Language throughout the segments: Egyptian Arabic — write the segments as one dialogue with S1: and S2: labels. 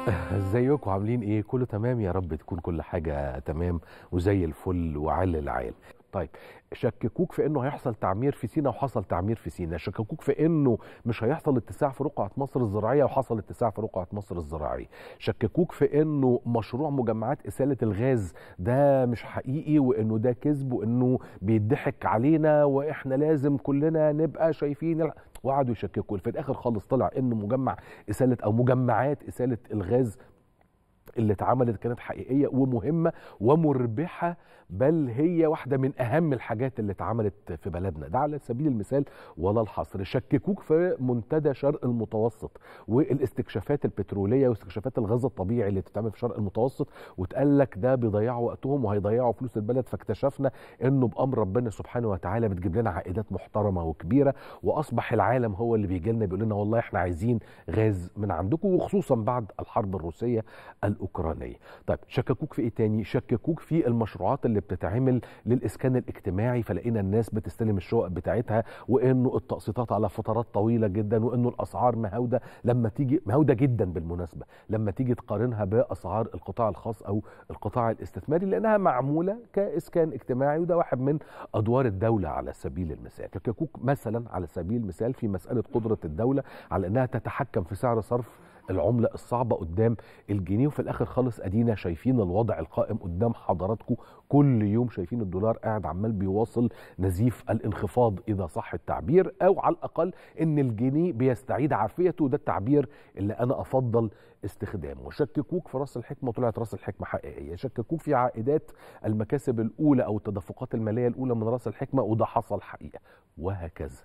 S1: ازيكم عاملين ايه كله تمام يا رب تكون كل حاجه تمام وزي الفل وعال العال طيب شككوك في انه هيحصل تعمير في سينا وحصل تعمير في سينا شككوك في انه مش هيحصل اتساع في رقعه مصر الزراعيه وحصل اتساع في رقعه مصر الزراعيه شككوك في انه مشروع مجمعات اساله الغاز ده مش حقيقي وانه ده كذب وانه بيضحك علينا واحنا لازم كلنا نبقى شايفين الع- وقعدوا يشككوا في الاخر خالص طلع ان مجمع اساله او مجمعات اساله الغاز اللي اتعملت كانت حقيقيه ومهمه ومربحه بل هي واحده من اهم الحاجات اللي اتعملت في بلدنا ده على سبيل المثال ولا الحصر شككوك في منتدى شرق المتوسط والاستكشافات البتروليه واستكشافات الغاز الطبيعي اللي بتتعمل في شرق المتوسط وتقال لك ده بيضيعوا وقتهم وهيضيعوا فلوس البلد فاكتشفنا انه بامر ربنا سبحانه وتعالى بتجيب لنا عائدات محترمه وكبيره واصبح العالم هو اللي بيجي لنا بيقول لنا والله احنا عايزين غاز من عندكم وخصوصا بعد الحرب الروسيه الاوكرانيه طيب شككوك في ايه تاني شككوك في المشروعات اللي بتتعمل للاسكان الاجتماعي فلقينا الناس بتستلم الشقق بتاعتها وانه التقسيطات على فترات طويله جدا وانه الاسعار مهوده لما تيجي مهوده جدا بالمناسبه لما تيجي تقارنها باسعار القطاع الخاص او القطاع الاستثماري لانها معموله كاسكان اجتماعي وده واحد من ادوار الدوله على سبيل المثال شككوك مثلا على سبيل المثال في مساله قدره الدوله على انها تتحكم في سعر صرف العملة الصعبة قدام الجنيه وفي الآخر خالص أدينا شايفين الوضع القائم قدام حضراتكم كل يوم شايفين الدولار قاعد عمال بيواصل نزيف الانخفاض إذا صح التعبير أو على الأقل إن الجنيه بيستعيد عافيته ده التعبير اللي أنا أفضل استخدامه وشككوك في راس الحكمة وطلعت راس الحكمة حقيقية شككوك في عائدات المكاسب الأولى أو التدفقات المالية الأولى من راس الحكمة وده حصل حقيقة وهكذا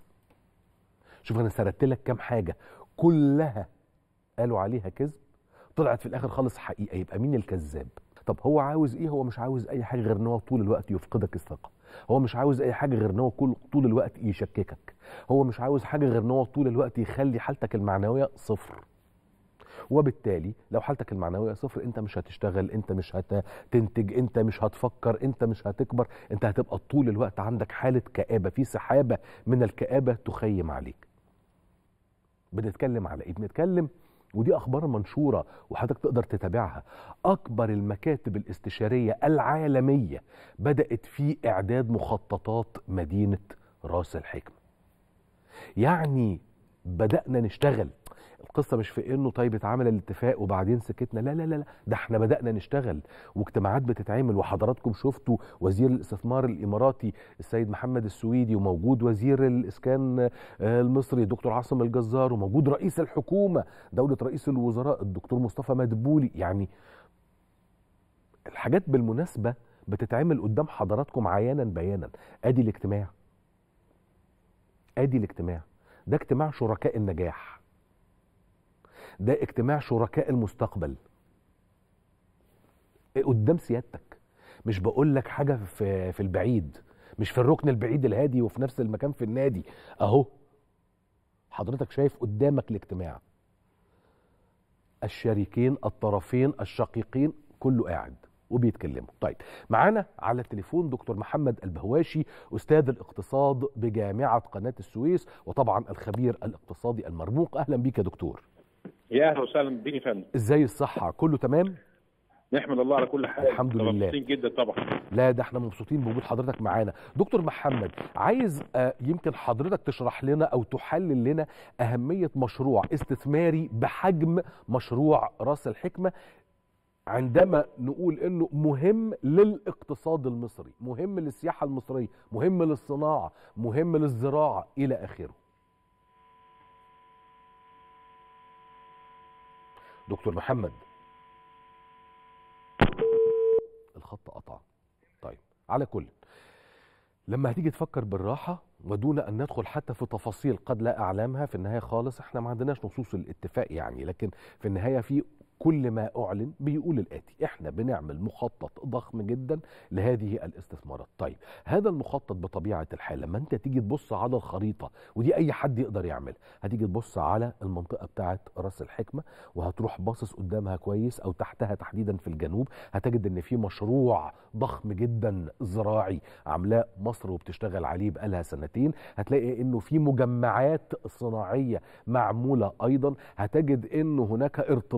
S1: شوف أنا سردت لك كام حاجة كلها قالوا عليها كذب طلعت في الاخر خالص حقيقه يبقى مين الكذاب طب هو عاوز ايه هو مش عاوز اي حاجه غير ان هو طول الوقت يفقدك الثقه هو مش عاوز اي حاجه غير ان هو كل طول الوقت يشككك هو مش عاوز حاجه غير ان هو طول الوقت يخلي حالتك المعنويه صفر وبالتالي لو حالتك المعنويه صفر انت مش هتشتغل انت مش هتنتج انت مش هتفكر انت مش هتكبر انت هتبقى طول الوقت عندك حاله كآبه في سحابه من الكآبه تخيم عليك بنتكلم على ايه بنتكلم ودي اخبار منشوره وحضرتك تقدر تتابعها اكبر المكاتب الاستشاريه العالميه بدات في اعداد مخططات مدينه راس الحكمه يعني بدانا نشتغل القصه مش في انه طيب اتعمل الاتفاق وبعدين سكتنا لا لا لا لا ده احنا بدانا نشتغل واجتماعات بتتعمل وحضراتكم شفتوا وزير الاستثمار الاماراتي السيد محمد السويدي وموجود وزير الاسكان آه، المصري دكتور عاصم الجزار وموجود رئيس الحكومه دوله رئيس الوزراء الدكتور مصطفى مدبولي يعني الحاجات بالمناسبه بتتعمل قدام حضراتكم عيانا بيانا ادي الاجتماع ادي الاجتماع ده اجتماع شركاء النجاح ده اجتماع شركاء المستقبل قدام سيادتك مش بقول لك حاجه في في البعيد مش في الركن البعيد الهادي وفي نفس المكان في النادي اهو حضرتك شايف قدامك الاجتماع الشريكين الطرفين الشقيقين كله قاعد وبيتكلموا طيب معانا على التليفون دكتور محمد البهواشي استاذ الاقتصاد بجامعه قناه السويس وطبعا الخبير الاقتصادي المرموق اهلا بيك يا دكتور
S2: يا اهلا وسهلا بيك يا فندم
S1: ازاي الصحه كله تمام
S2: نحمد الله على كل حال
S1: الحمد لله.
S2: مبسوطين جدا طبعا
S1: لا ده احنا مبسوطين بوجود حضرتك معانا دكتور محمد عايز آه، يمكن حضرتك تشرح لنا او تحلل لنا اهميه مشروع استثماري بحجم مشروع راس الحكمه عندما نقول انه مهم للاقتصاد المصري مهم للسياحه المصريه مهم للصناعه مهم للزراعه الى اخره دكتور محمد الخط قطع طيب على كل لما هتيجي تفكر بالراحة ودون أن ندخل حتى في تفاصيل قد لا أعلمها في النهاية خالص احنا ما عندناش نصوص الاتفاق يعني لكن في النهاية في كل ما أعلن بيقول الآتي احنا بنعمل مخطط ضخم جدا لهذه الاستثمارات طيب هذا المخطط بطبيعة الحال لما انت تيجي تبص على الخريطة ودي أي حد يقدر يعملها هتيجي تبص على المنطقة بتاعة راس الحكمة وهتروح باصص قدامها كويس أو تحتها تحديدا في الجنوب هتجد ان في مشروع ضخم جدا زراعي عاملاه مصر وبتشتغل عليه بقالها سنتين هتلاقي انه في مجمعات صناعيه معموله ايضا هتجد انه هناك ارتباط ما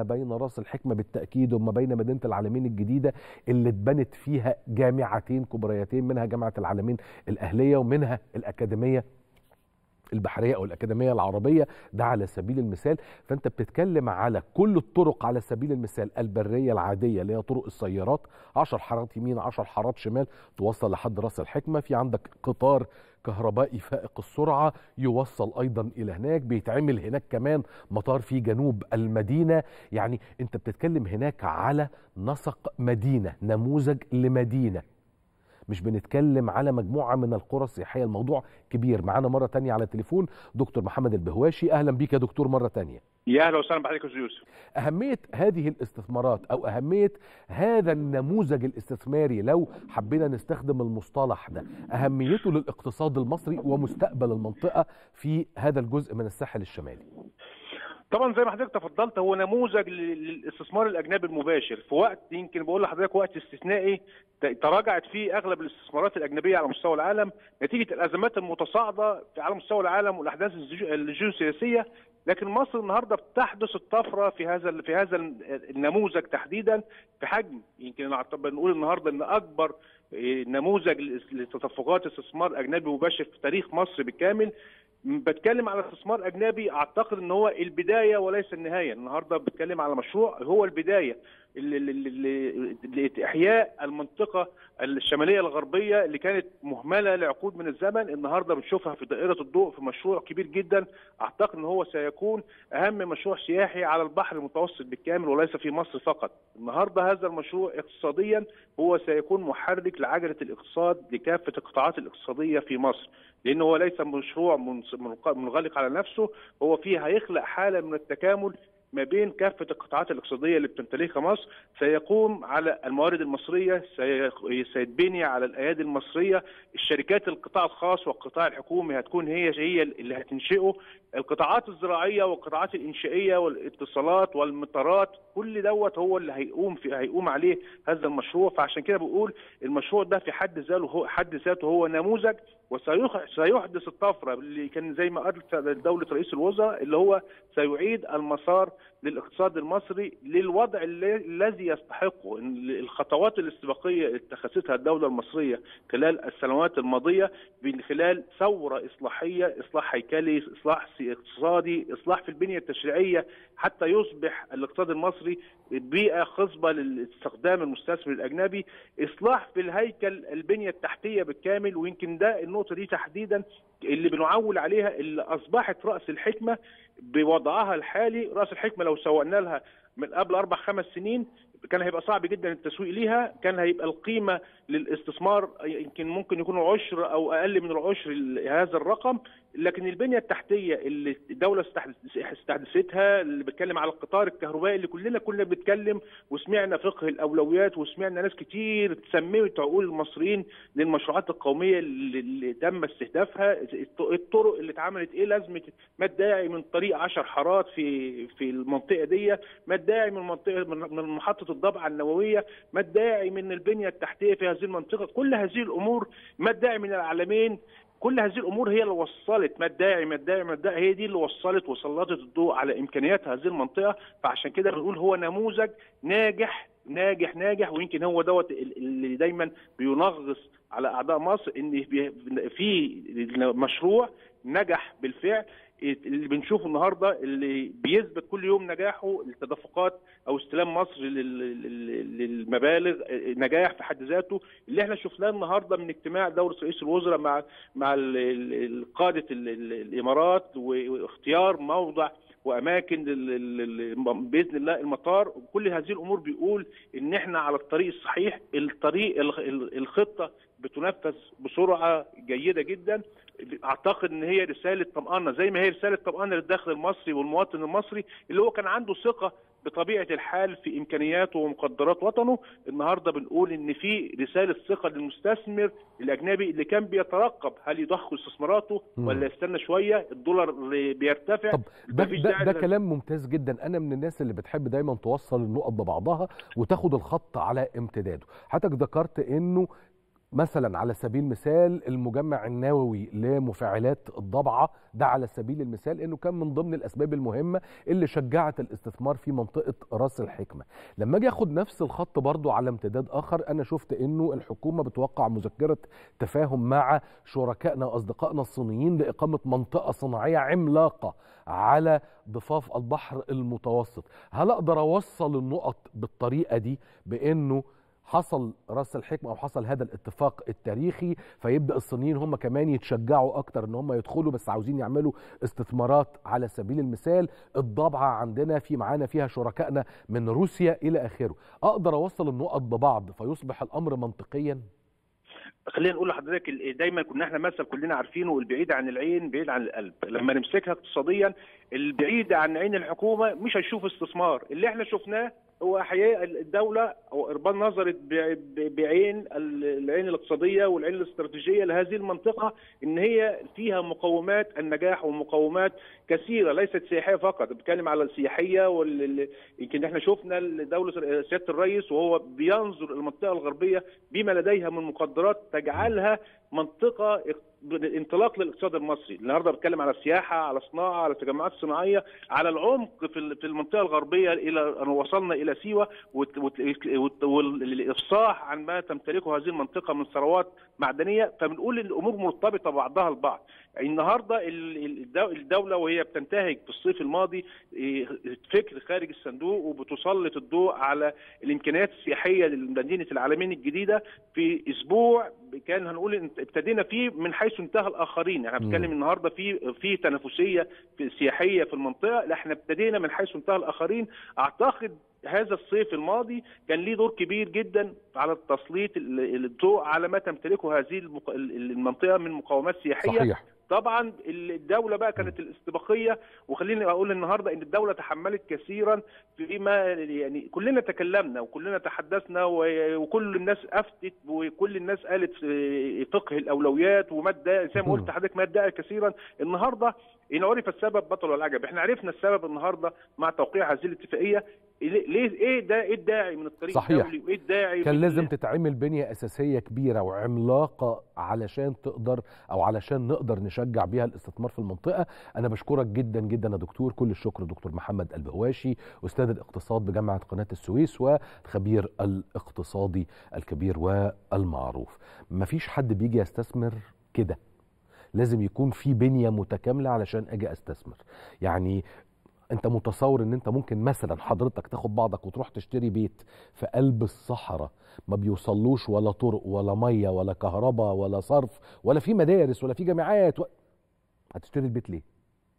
S1: بين راس الحكمه بالتاكيد وما بين مدينه العالمين الجديده اللي اتبنت فيها جامعتين كبريتين منها جامعه العالمين الاهليه ومنها الاكاديميه البحريه او الاكاديميه العربيه ده على سبيل المثال فانت بتتكلم على كل الطرق على سبيل المثال البريه العاديه اللي هي طرق السيارات 10 حارات يمين 10 حارات شمال توصل لحد راس الحكمه في عندك قطار كهربائي فائق السرعه يوصل ايضا الى هناك بيتعمل هناك كمان مطار في جنوب المدينه يعني انت بتتكلم هناك على نسق مدينه نموذج لمدينه مش بنتكلم على مجموعه من القرى السياحيه الموضوع كبير معانا مره تانية على التليفون دكتور محمد البهواشي اهلا بيك يا دكتور مره تانية
S2: يا اهلا وسهلا بحضرتك يا يوسف
S1: اهميه هذه الاستثمارات او اهميه هذا النموذج الاستثماري لو حبينا نستخدم المصطلح ده اهميته للاقتصاد المصري ومستقبل المنطقه في هذا الجزء من الساحل الشمالي
S2: طبعا زي ما حضرتك تفضلت هو نموذج للاستثمار الاجنبي المباشر في وقت يمكن بقول لحضرتك وقت استثنائي تراجعت فيه اغلب الاستثمارات الاجنبيه على مستوى العالم نتيجه الازمات المتصاعده على مستوى العالم والاحداث الجيوسياسيه لكن مصر النهارده بتحدث الطفره في هذا في هذا النموذج تحديدا في حجم يمكن بنقول النهارده ان اكبر نموذج لتدفقات استثمار اجنبي مباشر في تاريخ مصر بالكامل بتكلم على استثمار اجنبي اعتقد ان هو البدايه وليس النهايه النهارده بتكلم على مشروع هو البدايه لاحياء المنطقه الشماليه الغربيه اللي كانت مهمله لعقود من الزمن النهارده بنشوفها في دائره الضوء في مشروع كبير جدا اعتقد ان هو سيكون اهم مشروع سياحي على البحر المتوسط بالكامل وليس في مصر فقط النهارده هذا المشروع اقتصاديا هو سيكون محرك لعجله الاقتصاد لكافه القطاعات الاقتصاديه في مصر لانه هو ليس مشروع منغلق على نفسه هو فيه هيخلق حاله من التكامل ما بين كافة القطاعات الاقتصادية اللي بتمتلكها مصر سيقوم على الموارد المصرية سيتبني على الأيادي المصرية الشركات القطاع الخاص والقطاع الحكومي هتكون هي هي اللي هتنشئه القطاعات الزراعية والقطاعات الإنشائية والاتصالات والمطارات كل دوت هو اللي هيقوم في هيقوم عليه هذا المشروع فعشان كده بقول المشروع ده في حد ذاته هو حد ذاته هو نموذج وسيحدث الطفره اللي كان زي ما قال دوله رئيس الوزراء اللي هو سيعيد المسار للاقتصاد المصري للوضع الذي يستحقه الخطوات الاستباقيه اللي اتخذتها الدوله المصريه خلال السنوات الماضيه من خلال ثوره اصلاحيه اصلاح هيكلي اصلاح اقتصادي اصلاح في البنيه التشريعيه حتى يصبح الاقتصاد المصري بيئه خصبه لاستخدام المستثمر الاجنبي اصلاح في الهيكل البنيه التحتيه بالكامل ويمكن ده النقطه دي تحديدا اللي بنعول عليها اللي اصبحت راس الحكمه بوضعها الحالي راس الحكمه لو سوقنا لها من قبل اربع خمس سنين كان هيبقى صعب جدا التسويق ليها كان هيبقى القيمه للاستثمار يمكن ممكن يكون عشر او اقل من العشر هذا الرقم لكن البنيه التحتيه اللي الدوله استحدثتها اللي بتكلم على القطار الكهربائي اللي كلنا كنا بنتكلم وسمعنا فقه الاولويات وسمعنا ناس كتير تسميت عقول المصريين للمشروعات القوميه اللي تم استهدافها الطرق اللي اتعملت ايه لازمه ما الداعي من طريق 10 حارات في في المنطقه دي ما الداعي من منطقه من محطه الضبعه النوويه ما الداعي من البنيه التحتيه في هذه المنطقه كل هذه الامور ما الداعي من العالمين كل هذه الامور هي اللي وصلت ما الداعي ما الداعي ما الداعي هي دي اللي وصلت وسلطت الضوء على امكانيات هذه المنطقه فعشان كده بنقول هو نموذج ناجح ناجح ناجح ويمكن هو دوت اللي دايما بينغص على اعداء مصر ان في مشروع نجح بالفعل اللي بنشوفه النهارده اللي بيثبت كل يوم نجاحه التدفقات او استلام مصر للمبالغ نجاح في حد ذاته اللي احنا شفناه النهارده من اجتماع دوله رئيس الوزراء مع مع قاده الامارات واختيار موضع واماكن باذن الله المطار كل هذه الامور بيقول ان احنا على الطريق الصحيح الطريق الخطه بتنفذ بسرعه جيده جدا اعتقد ان هي رساله طمانه زي ما هي رساله طمانه للداخل المصري والمواطن المصري اللي هو كان عنده ثقه بطبيعه الحال في امكانياته ومقدرات وطنه النهارده بنقول ان في رساله ثقه للمستثمر الاجنبي اللي كان بيترقب هل يضخ استثماراته ولا يستنى شويه الدولار بيرتفع
S1: طب ده, ده, ده كلام ممتاز جدا انا من الناس اللي بتحب دايما توصل النقط ببعضها وتاخد الخط على امتداده حضرتك ذكرت انه مثلا على سبيل المثال المجمع النووي لمفاعلات الضبعه ده على سبيل المثال انه كان من ضمن الاسباب المهمه اللي شجعت الاستثمار في منطقه راس الحكمه لما اجي اخد نفس الخط برضو على امتداد اخر انا شفت انه الحكومه بتوقع مذكره تفاهم مع شركائنا واصدقائنا الصينيين لاقامه منطقه صناعيه عملاقه على ضفاف البحر المتوسط هل اقدر اوصل النقط بالطريقه دي بانه حصل راس الحكمه او حصل هذا الاتفاق التاريخي فيبدا الصينيين هم كمان يتشجعوا اكتر ان هم يدخلوا بس عاوزين يعملوا استثمارات على سبيل المثال الضبعه عندنا في معانا فيها شركائنا من روسيا الى اخره اقدر اوصل النقط ببعض فيصبح الامر منطقيا
S2: خلينا نقول لحضرتك دايما كنا احنا مثل كلنا عارفينه البعيد عن العين بعيد عن القلب لما نمسكها اقتصاديا البعيد عن عين الحكومه مش هيشوف استثمار اللي احنا شفناه هو احياء الدوله او اربان نظرت بعين العين الاقتصاديه والعين الاستراتيجيه لهذه المنطقه ان هي فيها مقومات النجاح ومقومات كثيره ليست سياحيه فقط بتكلم على السياحيه وال يمكن احنا شفنا دوله سياده الرئيس وهو بينظر المنطقه الغربيه بما لديها من مقدرات تجعلها منطقه انطلاق للاقتصاد المصري، النهارده بتكلم على السياحه، على الصناعه، على التجمعات الصناعيه، على العمق في المنطقه الغربيه الى ان وصلنا الى سيوه والافصاح عن ما تمتلكه هذه المنطقه من ثروات معدنيه، فبنقول الامور مرتبطه بعضها البعض. النهارده الدوله وهي بتنتهج في الصيف الماضي فكر خارج الصندوق وبتسلط الضوء على الامكانيات السياحيه لمدينه العالمين الجديده في اسبوع كان هنقول ابتدينا فيه من حيث انتهى الاخرين يعني بنتكلم النهارده في في تنافسيه في سياحيه في المنطقه لا احنا ابتدينا من حيث انتهى الاخرين اعتقد هذا الصيف الماضي كان ليه دور كبير جدا على التسليط الضوء على ما تمتلكه هذه المنطقه من مقومات سياحيه
S1: صحيح.
S2: طبعا الدوله بقى كانت الاستباقيه وخليني اقول النهارده ان الدوله تحملت كثيرا فيما يعني كلنا تكلمنا وكلنا تحدثنا وكل الناس افتت وكل الناس قالت فقه الاولويات وماده زي ما قلت لحضرتك ماده كثيرا النهارده ان عرف السبب بطل والعجب احنا عرفنا السبب النهارده مع توقيع هذه الاتفاقيه ليه ايه ده ايه الداعي من الطريق
S1: صحيح.
S2: الدولي وايه الداعي
S1: كان
S2: من
S1: لازم تتعمل بنيه اساسيه كبيره وعملاقه علشان تقدر او علشان نقدر نشجع بيها الاستثمار في المنطقه انا بشكرك جدا جدا يا دكتور كل الشكر دكتور محمد البهواشي استاذ الاقتصاد بجامعه قناه السويس والخبير الاقتصادي الكبير والمعروف مفيش حد بيجي يستثمر كده لازم يكون في بنيه متكامله علشان اجي استثمر يعني انت متصور ان انت ممكن مثلا حضرتك تاخد بعضك وتروح تشتري بيت في قلب الصحراء ما بيوصلوش ولا طرق ولا ميه ولا كهرباء ولا صرف ولا في مدارس ولا في جامعات و... هتشتري البيت ليه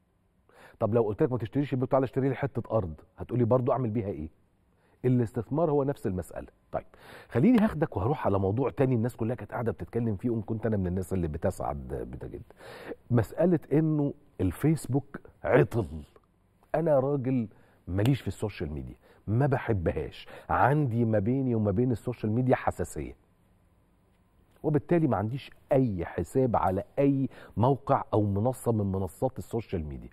S1: طب لو قلت لك ما تشتريش البيت تعالى اشتري لي حته ارض هتقولي برضو اعمل بيها ايه الاستثمار هو نفس المسألة طيب خليني هاخدك وهروح على موضوع تاني الناس كلها كانت قاعدة بتتكلم فيه وإن كنت أنا من الناس اللي بتسعد بده جدا مسألة إنه الفيسبوك عطل أنا راجل ماليش في السوشيال ميديا ما بحبهاش عندي ما بيني وما بين السوشيال ميديا حساسية وبالتالي ما عنديش أي حساب على أي موقع أو منصة من منصات السوشيال ميديا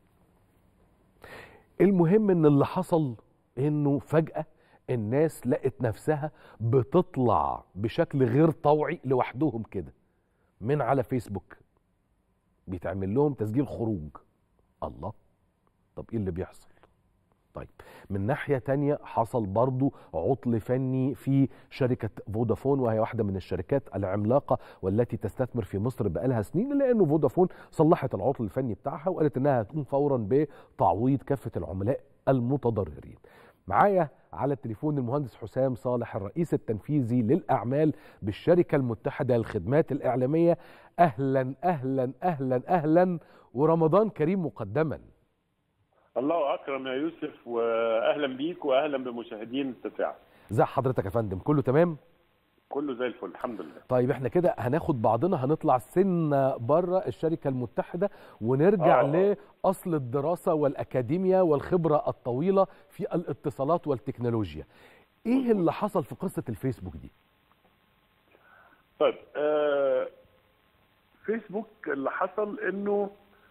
S1: المهم إن اللي حصل إنه فجأة الناس لقت نفسها بتطلع بشكل غير طوعي لوحدهم كده من على فيسبوك بيتعمل لهم تسجيل خروج الله طب ايه اللي بيحصل طيب من ناحية تانية حصل برضو عطل فني في شركة فودافون وهي واحدة من الشركات العملاقة والتي تستثمر في مصر بقالها سنين لأنه فودافون صلحت العطل الفني بتاعها وقالت إنها هتقوم فورا بتعويض كافة العملاء المتضررين معايا على التليفون المهندس حسام صالح الرئيس التنفيذي للأعمال بالشركة المتحدة للخدمات الإعلامية أهلا أهلا أهلا أهلا ورمضان كريم مقدما
S3: الله اكرم يا يوسف واهلا بيك واهلا بمشاهدين التسعه
S1: ازي حضرتك يا فندم كله تمام
S3: كله زي الفل الحمد لله
S1: طيب احنا كده هناخد بعضنا هنطلع سنة بره الشركة المتحدة ونرجع
S3: آه.
S1: لأصل الدراسة والأكاديمية والخبرة الطويلة في الاتصالات والتكنولوجيا ايه اللي حصل في قصة الفيسبوك دي
S3: طيب آه فيسبوك اللي حصل انه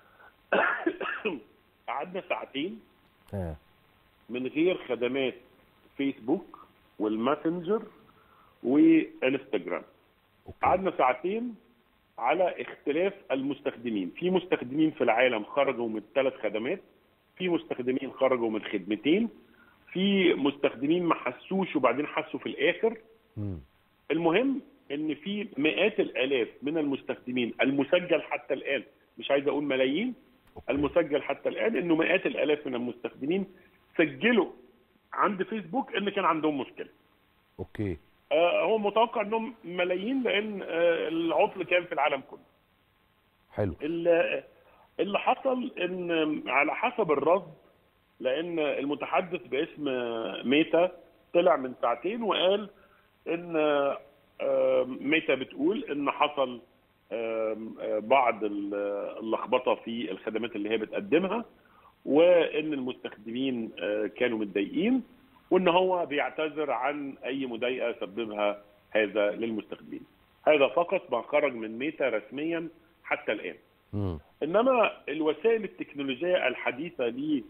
S3: قعدنا ساعتين
S1: آه.
S3: من غير خدمات فيسبوك والماسنجر وانستجرام
S1: أوكي.
S3: قعدنا ساعتين على اختلاف المستخدمين في مستخدمين في العالم خرجوا من ثلاث خدمات في مستخدمين خرجوا من خدمتين في مستخدمين ما حسوش وبعدين حسوا في الاخر
S1: مم.
S3: المهم ان في مئات الالاف من المستخدمين المسجل حتى الان مش عايز اقول ملايين
S1: أوكي.
S3: المسجل حتى الان انه مئات الالاف من المستخدمين سجلوا عند فيسبوك ان كان عندهم مشكله
S1: اوكي
S3: آه هو متوقع انهم ملايين لان آه العطل كان في العالم كله
S1: حلو
S3: اللي اللي حصل ان على حسب الرصد لان المتحدث باسم ميتا طلع من ساعتين وقال ان آه، ميتا بتقول ان حصل آه، آه، بعض اللخبطه في الخدمات اللي هي بتقدمها وان المستخدمين آه، كانوا متضايقين وان هو بيعتذر عن اي مضايقه سببها هذا للمستخدمين. هذا فقط ما خرج من ميتا رسميا حتى الان.
S1: مم.
S3: انما الوسائل التكنولوجيه الحديثه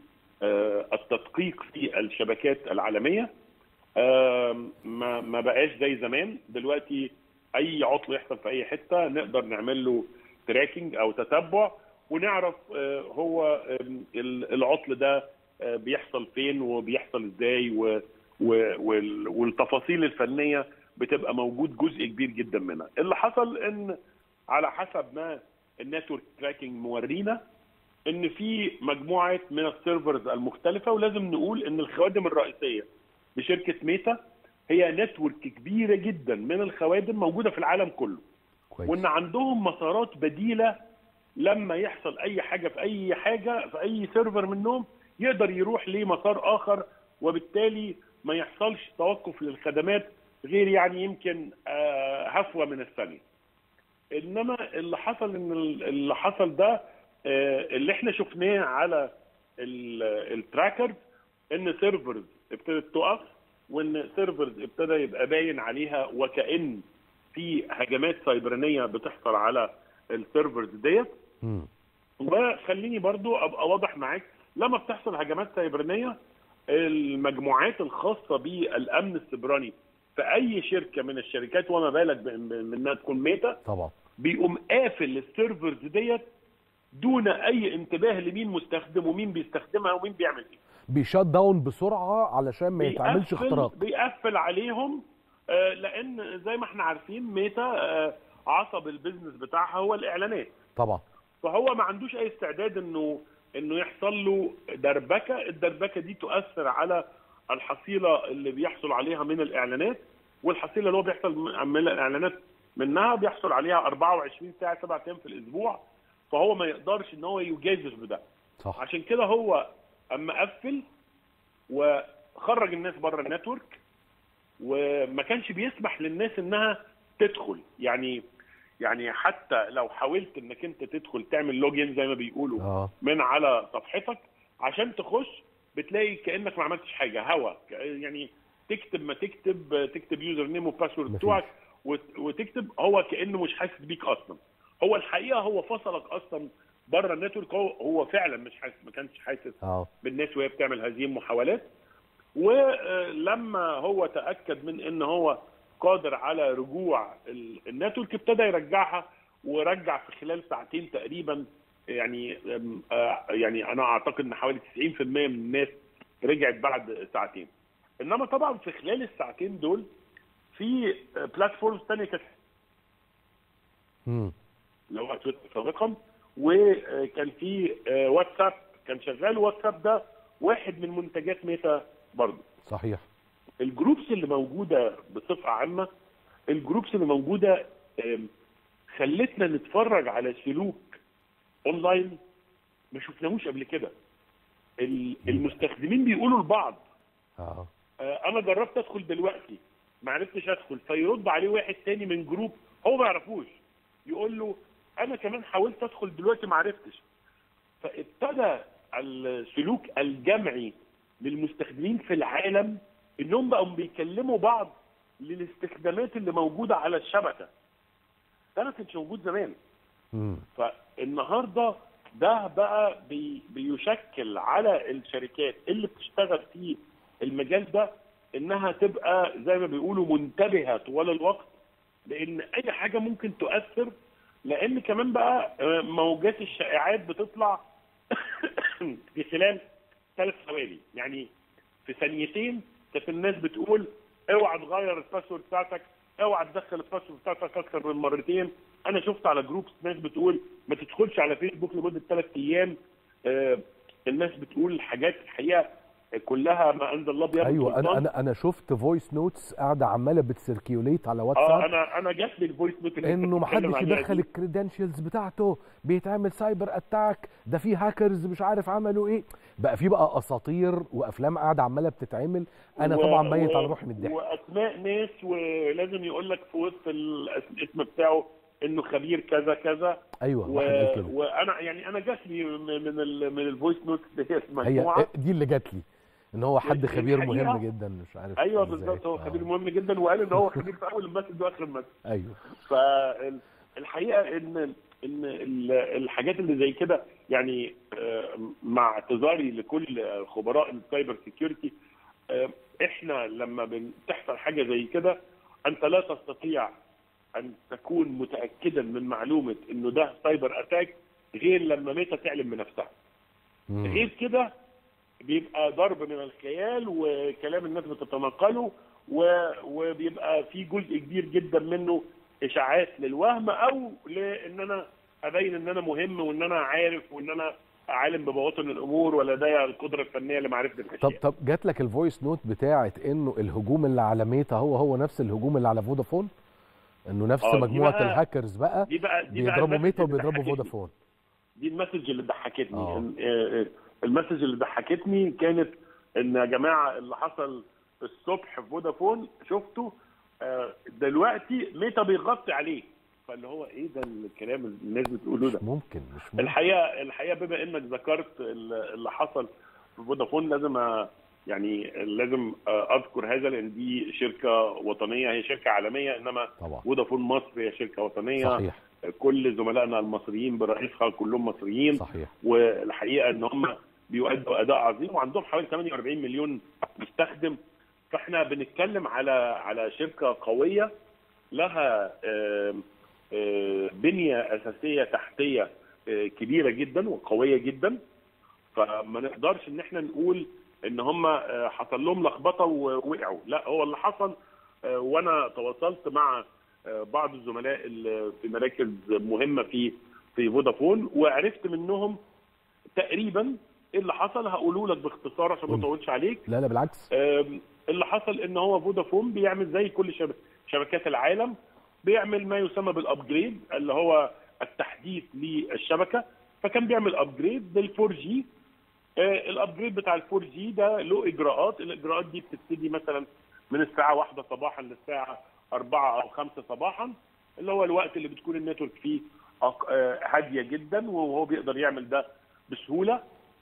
S3: للتدقيق في الشبكات العالميه آم، ما ما بقاش زي زمان دلوقتي اي عطل يحصل في اي حته نقدر نعمل له تراكنج او تتبع ونعرف آه، هو آم، ال- العطل ده آه، بيحصل فين وبيحصل ازاي و- و- وال- والتفاصيل الفنيه بتبقى موجود جزء كبير جدا منها اللي حصل ان على حسب ما النتورك تراكنج مورينا ان في مجموعه من السيرفرز المختلفه ولازم نقول ان الخوادم الرئيسيه لشركه ميتا هي نتورك كبيره جدا من الخوادم موجوده في العالم كله
S1: كويس
S3: وان عندهم مسارات بديله لما يحصل اي حاجه في اي حاجه في اي سيرفر منهم يقدر يروح لمسار اخر وبالتالي ما يحصلش توقف للخدمات غير يعني يمكن آه، هفوه من الثانيه انما اللي حصل ان ال- اللي حصل ده آه، اللي احنا شفناه على التراكرز ان سيرفرز ابتدت تقف وان سيرفرز ابتدى يبقى باين عليها وكأن في هجمات سيبرانيه بتحصل على السيرفرز ديت
S1: مم.
S3: وخليني برضو ابقى واضح معاك لما بتحصل هجمات سيبرانيه المجموعات الخاصه بالامن السيبراني في اي شركه من الشركات وما بالك ب- ب- بانها تكون ميتا
S1: طبعا
S3: بيقوم قافل السيرفرز ديت دون اي انتباه لمين مستخدم ومين بيستخدمها ومين بيعمل ايه
S1: بيشات داون بسرعه علشان ما يتعملش
S3: بيقفل-
S1: اختراق
S3: بيقفل عليهم آه، لان زي ما احنا عارفين ميتا آه، عصب البيزنس بتاعها هو الاعلانات
S1: طبعا
S3: فهو ما عندوش اي استعداد انه انه يحصل له دربكه الدربكه دي تؤثر على الحصيله اللي بيحصل عليها من الاعلانات والحصيله اللي هو بيحصل من من الاعلانات منها بيحصل عليها 24 ساعه 7 ايام في الاسبوع فهو ما يقدرش ان هو يجازف بده
S1: صح
S3: عشان كده هو اما قفل وخرج الناس بره النتورك وما كانش بيسمح للناس انها تدخل يعني يعني حتى لو حاولت انك انت تدخل تعمل لوجين زي ما بيقولوا
S1: اه
S3: من على صفحتك عشان تخش بتلاقي كانك ما عملتش حاجه هوا يعني تكتب ما تكتب تكتب يوزر نيم وباسورد
S1: مفيش.
S3: بتوعك وت- وتكتب هو كانه مش حاسس بيك اصلا هو الحقيقه هو فصلك اصلا بره النتورك هو هو فعلا مش حاسس ما كانش حاسس
S1: اه
S3: بالناس وهي بتعمل هذه المحاولات ولما هو تاكد من ان هو قادر على رجوع ال- النتورك ابتدى يرجعها ورجع في خلال ساعتين تقريبا يعني أم، آه، يعني انا اعتقد ان حوالي 90% من الناس رجعت بعد ساعتين انما طبعا في خلال الساعتين دول في بلاتفورمز ثانيه كانت
S1: مم.
S3: اللي هو تويتر سابقا وكان في آه، واتساب كان شغال واتساب ده واحد من منتجات ميتا برضه
S1: صحيح
S3: الجروبس اللي موجوده بصفه عامه الجروبس اللي موجوده آم، خلتنا نتفرج على سلوك اونلاين ما شفناهوش قبل كده ال- المستخدمين بيقولوا لبعض
S1: اه
S3: آه، انا جربت ادخل دلوقتي ما عرفتش ادخل فيرد عليه واحد تاني من جروب هو ما يعرفوش يقول له انا كمان حاولت ادخل دلوقتي ما عرفتش فابتدى السلوك الجمعي للمستخدمين في العالم انهم بقوا بيكلموا بعض للاستخدامات اللي موجوده على الشبكه ده ما كانش موجود زمان
S1: مم.
S3: فالنهارده ده بقى بي بيشكل على الشركات اللي بتشتغل في المجال ده انها تبقى زي ما بيقولوا منتبهه طوال الوقت لان اي حاجه ممكن تؤثر لان كمان بقى آه، موجات الشائعات بتطلع في خلال ثلاث ثواني يعني في ثانيتين كانت الناس بتقول اوعى تغير الباسورد بتاعتك اوعى تدخل الباسورد بتاعتك اكثر من مرتين انا شفت على جروبس ناس بتقول ما تدخلش على فيسبوك لمده ثلاث ايام آه، الناس بتقول حاجات الحقيقه كلها ما انزل الله بيها من
S1: ايوه انا
S3: سلطان.
S1: انا انا شفت فويس نوتس قاعده عماله بتسيركيوليت على
S3: اه
S1: واتساب
S3: انا انا جات لي الفويس نوت اللي
S1: انه
S3: أنت
S1: محدش
S3: بتتكلم عليها
S1: يدخل
S3: دي.
S1: الكريدنشلز بتاعته بيتعمل سايبر اتاك ده في هاكرز مش عارف عملوا ايه بقى في بقى اساطير وافلام قاعده عماله بتتعمل انا
S3: و-
S1: طبعا ميت
S3: و-
S1: على روحي من الضحك
S3: واسماء ناس ولازم يقول لك في وسط ال- الاسم بتاعه انه خبير كذا كذا
S1: ايوه
S3: و...
S1: واحد قال كده
S3: وانا يعني انا جات لي من من ال... من الفويس نوت اللي هي
S1: هي
S3: مجموعه
S1: دي اللي جات لي ان هو حد خبير
S3: الحقيقة-
S1: مهم جدا مش عارف
S3: ايوه
S1: إزاي.
S3: بالظبط هو
S1: آه.
S3: خبير مهم جدا وقال ان هو خبير في اول المسجد واخر المسجد
S1: ايوه
S3: فالحقيقه ان ان ال- الحاجات اللي زي كده يعني آه، مع اعتذاري لكل خبراء السايبر سيكيورتي آه، احنا لما بتحصل حاجه زي كده انت لا تستطيع ان تكون متاكدا من معلومه انه ده سايبر اتاك غير لما ميتا تعلم بنفسها
S1: مم.
S3: غير كده بيبقى ضرب من الخيال وكلام الناس بتتناقله و- وبيبقى في جزء كبير جدا منه اشاعات للوهم او لان انا ابين ان انا مهم وان انا عارف وان انا عالم ببواطن الامور ولدي القدره الفنيه لمعرفه
S1: طب
S3: الاشياء
S1: طب جات لك الفويس نوت بتاعت انه الهجوم اللي على ميتا هو هو نفس الهجوم اللي على فودافون انه نفس
S3: آه، دي
S1: مجموعه
S3: بقى-
S1: الهاكرز بقى
S3: دي بقى دي بقى
S1: بيضربوا
S3: المسج
S1: ميتا
S3: اللي
S1: وبيضربوا
S3: ضحكتني.
S1: فودافون
S3: دي المسج اللي ضحكتني
S1: آه.
S3: إن- آه، آه، المسج اللي ضحكتني كانت ان يا جماعه اللي حصل الصبح في فودافون شفته آه، دلوقتي ميتا بيغطي عليه فاللي هو ايه ده الكلام اللي الناس بتقوله ده
S1: مش ممكن مش ممكن
S3: الحقيقه الحقيقه بما انك ذكرت ال- اللي حصل في فودافون لازم أ- يعني لازم آه، اذكر هذا لان دي شركه وطنيه هي شركه عالميه انما
S1: طبعا
S3: فودافون مصر هي شركه وطنيه
S1: صحيح
S3: كل زملائنا المصريين برئيسها كلهم مصريين
S1: صحيح
S3: والحقيقه ان هم بيؤدوا اداء عظيم وعندهم حوالي 48 مليون مستخدم فاحنا بنتكلم على على شركه قويه لها آم، آم، بنيه اساسيه تحتيه آه، كبيره جدا وقويه جدا فما نقدرش ان احنا نقول ان هم آه، حصل لهم لخبطه ووقعوا لا هو اللي حصل آه، وانا تواصلت مع آه، بعض الزملاء اللي في مراكز مهمه في في فودافون وعرفت منهم تقريبا ايه اللي حصل هقوله لك باختصار عشان ما
S1: قول.
S3: اطولش عليك
S1: لا لا بالعكس
S3: آم، اللي حصل ان هو فودافون بيعمل زي كل شب- شبكات العالم بيعمل ما يسمى بالابجريد اللي هو التحديث للشبكه فكان بيعمل ابجريد للفور جي الابجريد بتاع الفور جي ده له اجراءات الاجراءات دي بتبتدي مثلا من الساعه واحدة صباحا للساعه 4 او 5 صباحا اللي هو الوقت اللي بتكون النتورك فيه أق- آه، هاديه جدا وهو بيقدر يعمل ده بسهوله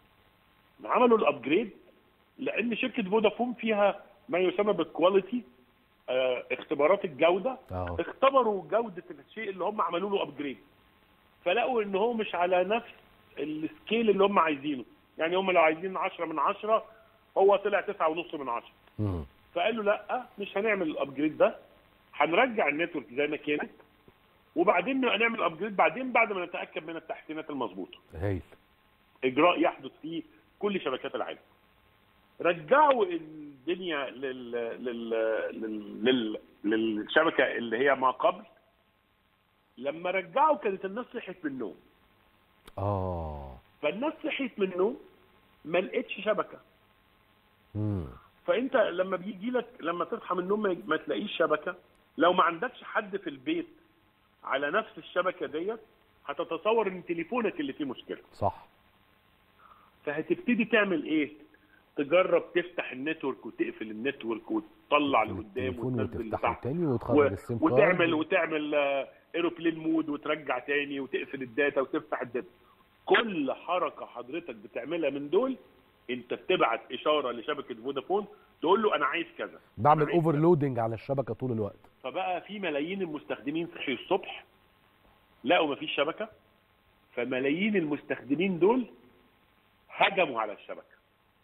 S3: عملوا الابجريد لان شركه فودافون فيها ما يسمى بالكواليتي آه، اختبارات الجوده
S1: اه
S3: اختبروا جوده الشيء اللي هم عملوا له ابجريد فلقوا ان هو مش على نفس السكيل اللي هم عايزينه يعني هم لو عايزين 10 من 10 هو طلع 9 ونص من 10
S1: مم.
S3: فقالوا لا مش هنعمل الابجريد ده هنرجع النتورك زي ما كانت وبعدين نبقى نعمل ابجريد بعدين بعد ما نتاكد من التحسينات المظبوطه
S1: هايل
S3: اجراء يحدث في كل شبكات العالم رجعوا الدنيا لل... لل... لل... لل... للشبكه اللي هي ما قبل لما رجعوا كانت الناس صحت من النوم
S1: اه
S3: فالناس صحت من النوم ما لقتش شبكه
S1: مم.
S3: فانت لما بيجي لك لما تصحى من النوم ما- ما تلاقيش شبكه لو ما عندكش حد في البيت على نفس الشبكه ديت هتتصور ان تليفونك اللي فيه مشكله
S1: صح
S3: فهتبتدي تعمل ايه؟ تجرب تفتح النتورك وتقفل النتورك وتطلع لقدام
S1: التليفون
S3: وتنزل
S1: وتفتحه
S3: لتحت
S1: تاني
S3: و...
S1: وتخرج السيم كارد
S3: وتعمل وتعمل ايروبلين مود وترجع تاني وتقفل الداتا وتفتح الداتا كل حركه حضرتك بتعملها من دول انت بتبعت اشاره لشبكه فودافون تقول له انا عايز كذا
S1: بعمل
S3: أنا عايز كذا.
S1: اوفرلودنج على الشبكه طول الوقت
S3: فبقى في ملايين المستخدمين صحيوا الصبح لقوا مفيش شبكه فملايين المستخدمين دول هجموا على الشبكه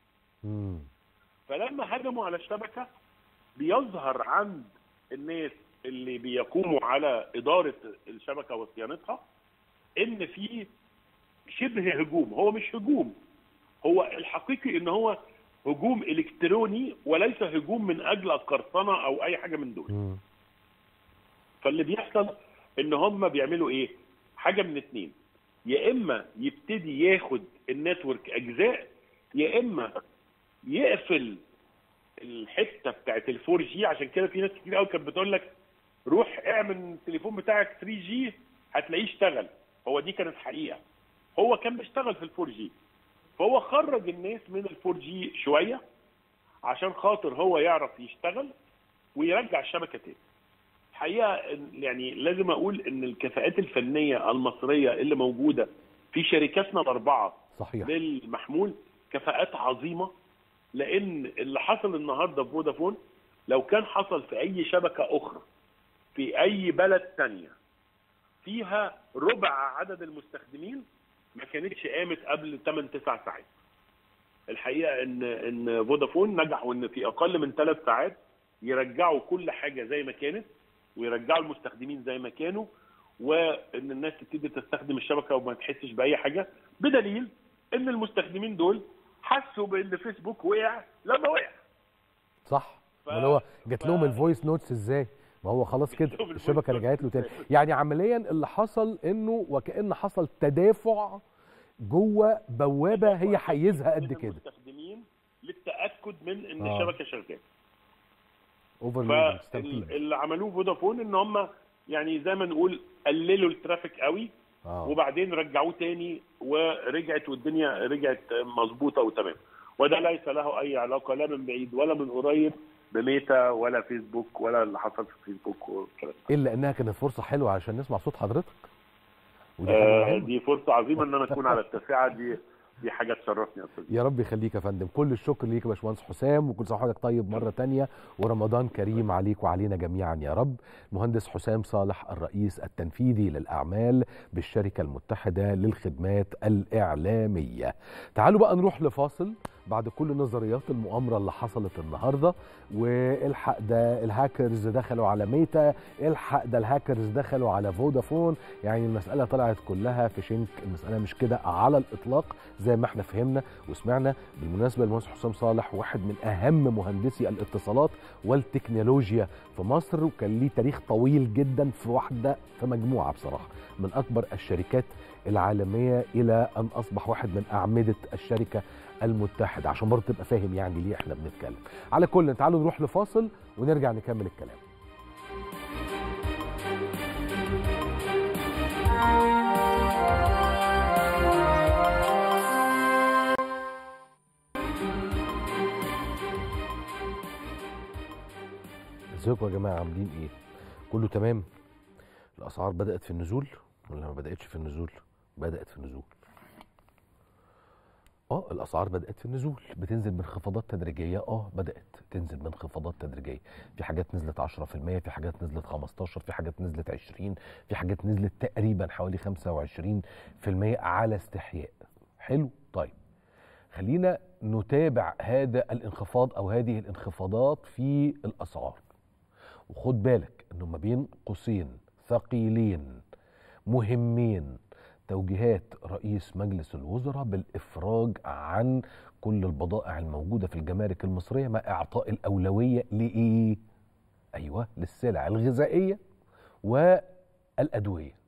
S1: مم.
S3: فلما هجموا على الشبكه بيظهر عند الناس اللي بيقوموا على اداره الشبكه وصيانتها ان في شبه هجوم هو مش هجوم هو الحقيقي ان هو هجوم الكتروني وليس هجوم من اجل القرصنه او اي حاجه من دول
S1: مم.
S3: فاللي بيحصل ان هم بيعملوا ايه حاجه من اتنين يا اما يبتدي ياخد النتورك اجزاء يا اما يقفل الحته بتاعت الفور جي عشان كده في ناس كتير قوي كانت بتقول لك روح اعمل التليفون بتاعك 3 جي هتلاقيه اشتغل هو دي كانت حقيقه هو كان بيشتغل في الفور جي فهو خرج الناس من الفور جي شويه عشان خاطر هو يعرف يشتغل ويرجع الشبكه تاني الحقيقه إن- يعني لازم اقول ان الكفاءات الفنيه المصريه اللي موجوده في شركاتنا الاربعه
S1: صحيح
S3: للمحمول كفاءات عظيمه لان اللي حصل النهارده في فودافون لو كان حصل في اي شبكه اخرى في اي بلد تانية فيها ربع عدد المستخدمين ما كانتش قامت قبل 8 9 ساعات الحقيقه ان ان فودافون نجحوا ان في اقل من ثلاث ساعات يرجعوا كل حاجه زي ما كانت ويرجعوا المستخدمين زي ما كانوا وان الناس تبتدي تستخدم الشبكه وما تحسش باي حاجه بدليل ان المستخدمين دول حسوا بان فيسبوك وقع لما وقع
S1: صح
S3: ف-
S1: امال هو جات لهم
S3: ف-
S1: الفويس نوتس ازاي ما هو خلاص كده
S3: جات لهم الفويس
S1: الشبكه
S3: نوتس
S1: رجعت له تاني
S3: إزاي؟
S1: يعني عمليا اللي حصل انه وكأن حصل تدافع جوه بوابه هي حيزها قد
S3: من
S1: كده
S3: المستخدمين للتاكد من ان
S1: آه.
S3: الشبكه شغاله
S1: اوفر ستامبيد
S3: فاللي عملوه فودافون ان هم يعني زي ما نقول قللوا الترافيك قوي
S1: اه
S3: وبعدين رجعوه تاني ورجعت والدنيا رجعت مظبوطه وتمام وده ليس له اي علاقه لا من بعيد ولا من قريب بميتا ولا فيسبوك ولا اللي حصل في فيسبوك والكلام ده.
S1: الا انها كانت فرصه حلوه عشان نسمع صوت حضرتك ودي حاجه
S3: آه
S1: مهمة.
S3: دي فرصه عظيمه ان انا اكون على التاسعه دي دي حاجه تشرفني يا استاذ
S1: يا رب يخليك يا فندم كل الشكر ليك يا باشمهندس حسام وكل سنه وحضرتك طيب مره تانية ورمضان كريم عليك وعلينا جميعا يا رب مهندس حسام صالح الرئيس التنفيذي للاعمال بالشركه المتحده للخدمات الاعلاميه تعالوا بقى نروح لفاصل بعد كل نظريات المؤامره اللي حصلت النهارده والحق ده الهاكرز دخلوا على ميتا الحق ده الهاكرز دخلوا على فودافون يعني المساله طلعت كلها في شنك المساله مش كده على الاطلاق زي ما احنا فهمنا وسمعنا بالمناسبه المهندس حسام صالح واحد من اهم مهندسي الاتصالات والتكنولوجيا في مصر وكان ليه تاريخ طويل جدا في واحده في مجموعه بصراحه من اكبر الشركات العالميه الى ان اصبح واحد من اعمده الشركه المتحده عشان برضه تبقى فاهم يعني ليه احنا بنتكلم على كل تعالوا نروح لفاصل ونرجع نكمل الكلام ازيكم يا جماعه عاملين ايه كله تمام الاسعار بدات في النزول ولا ما بداتش في النزول بدات في النزول اه الاسعار بدات في النزول بتنزل بانخفاضات تدريجيه اه بدات تنزل بانخفاضات تدريجيه في حاجات نزلت 10% في حاجات نزلت 15 في حاجات نزلت 20 في حاجات نزلت تقريبا حوالي 25% على استحياء حلو طيب خلينا نتابع هذا الانخفاض او هذه الانخفاضات في الاسعار وخد بالك انه ما بين قوسين ثقيلين مهمين توجيهات رئيس مجلس الوزراء بالافراج عن كل البضائع الموجوده في الجمارك المصريه مع اعطاء الاولويه لايه؟ ايوه للسلع الغذائيه والادويه.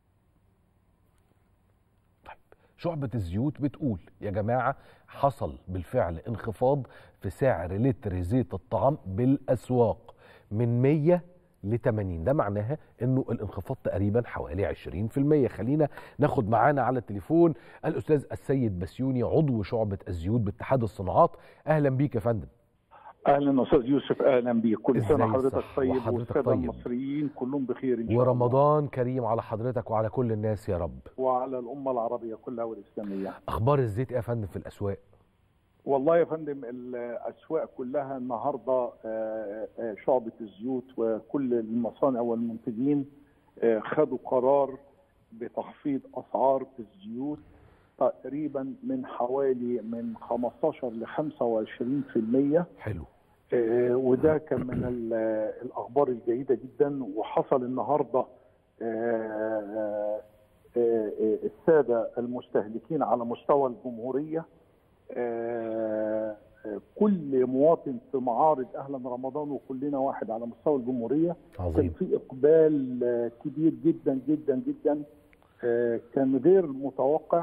S1: طيب شعبة الزيوت بتقول يا جماعة حصل بالفعل انخفاض في سعر لتر زيت الطعام بالأسواق من 100 ل 80 ده معناها انه الانخفاض تقريبا حوالي 20% خلينا ناخد معانا على التليفون الاستاذ السيد بسيوني عضو شعبة الزيوت باتحاد الصناعات اهلا بيك يا فندم
S4: اهلا استاذ يوسف اهلا بيك كل سنه
S1: إزاي
S4: حضرتك
S1: صح
S4: طيب
S1: وحضرتك
S4: والساده
S1: طيب.
S4: المصريين كلهم بخير ان شاء الله
S1: ورمضان كريم على حضرتك وعلى كل الناس يا رب
S4: وعلى الامه العربيه كلها والاسلاميه
S1: اخبار الزيت ايه يا فندم في الاسواق
S4: والله يا فندم الاسواق كلها النهارده آه، آه، شعبه الزيوت وكل المصانع والمنتجين آه، خدوا قرار بتخفيض اسعار الزيوت تقريبا من حوالي من 15 ل 25%
S1: حلو
S4: آه، وده كان من ال- الاخبار الجيده جدا وحصل النهارده آه، آه، آه، الساده المستهلكين على مستوى الجمهوريه آه، آه، كل مواطن في معارض اهلا رمضان وكلنا واحد على مستوى الجمهوريه كان
S1: عظيم
S4: في اقبال آه، كبير جدا جدا جدا آه، كان غير متوقع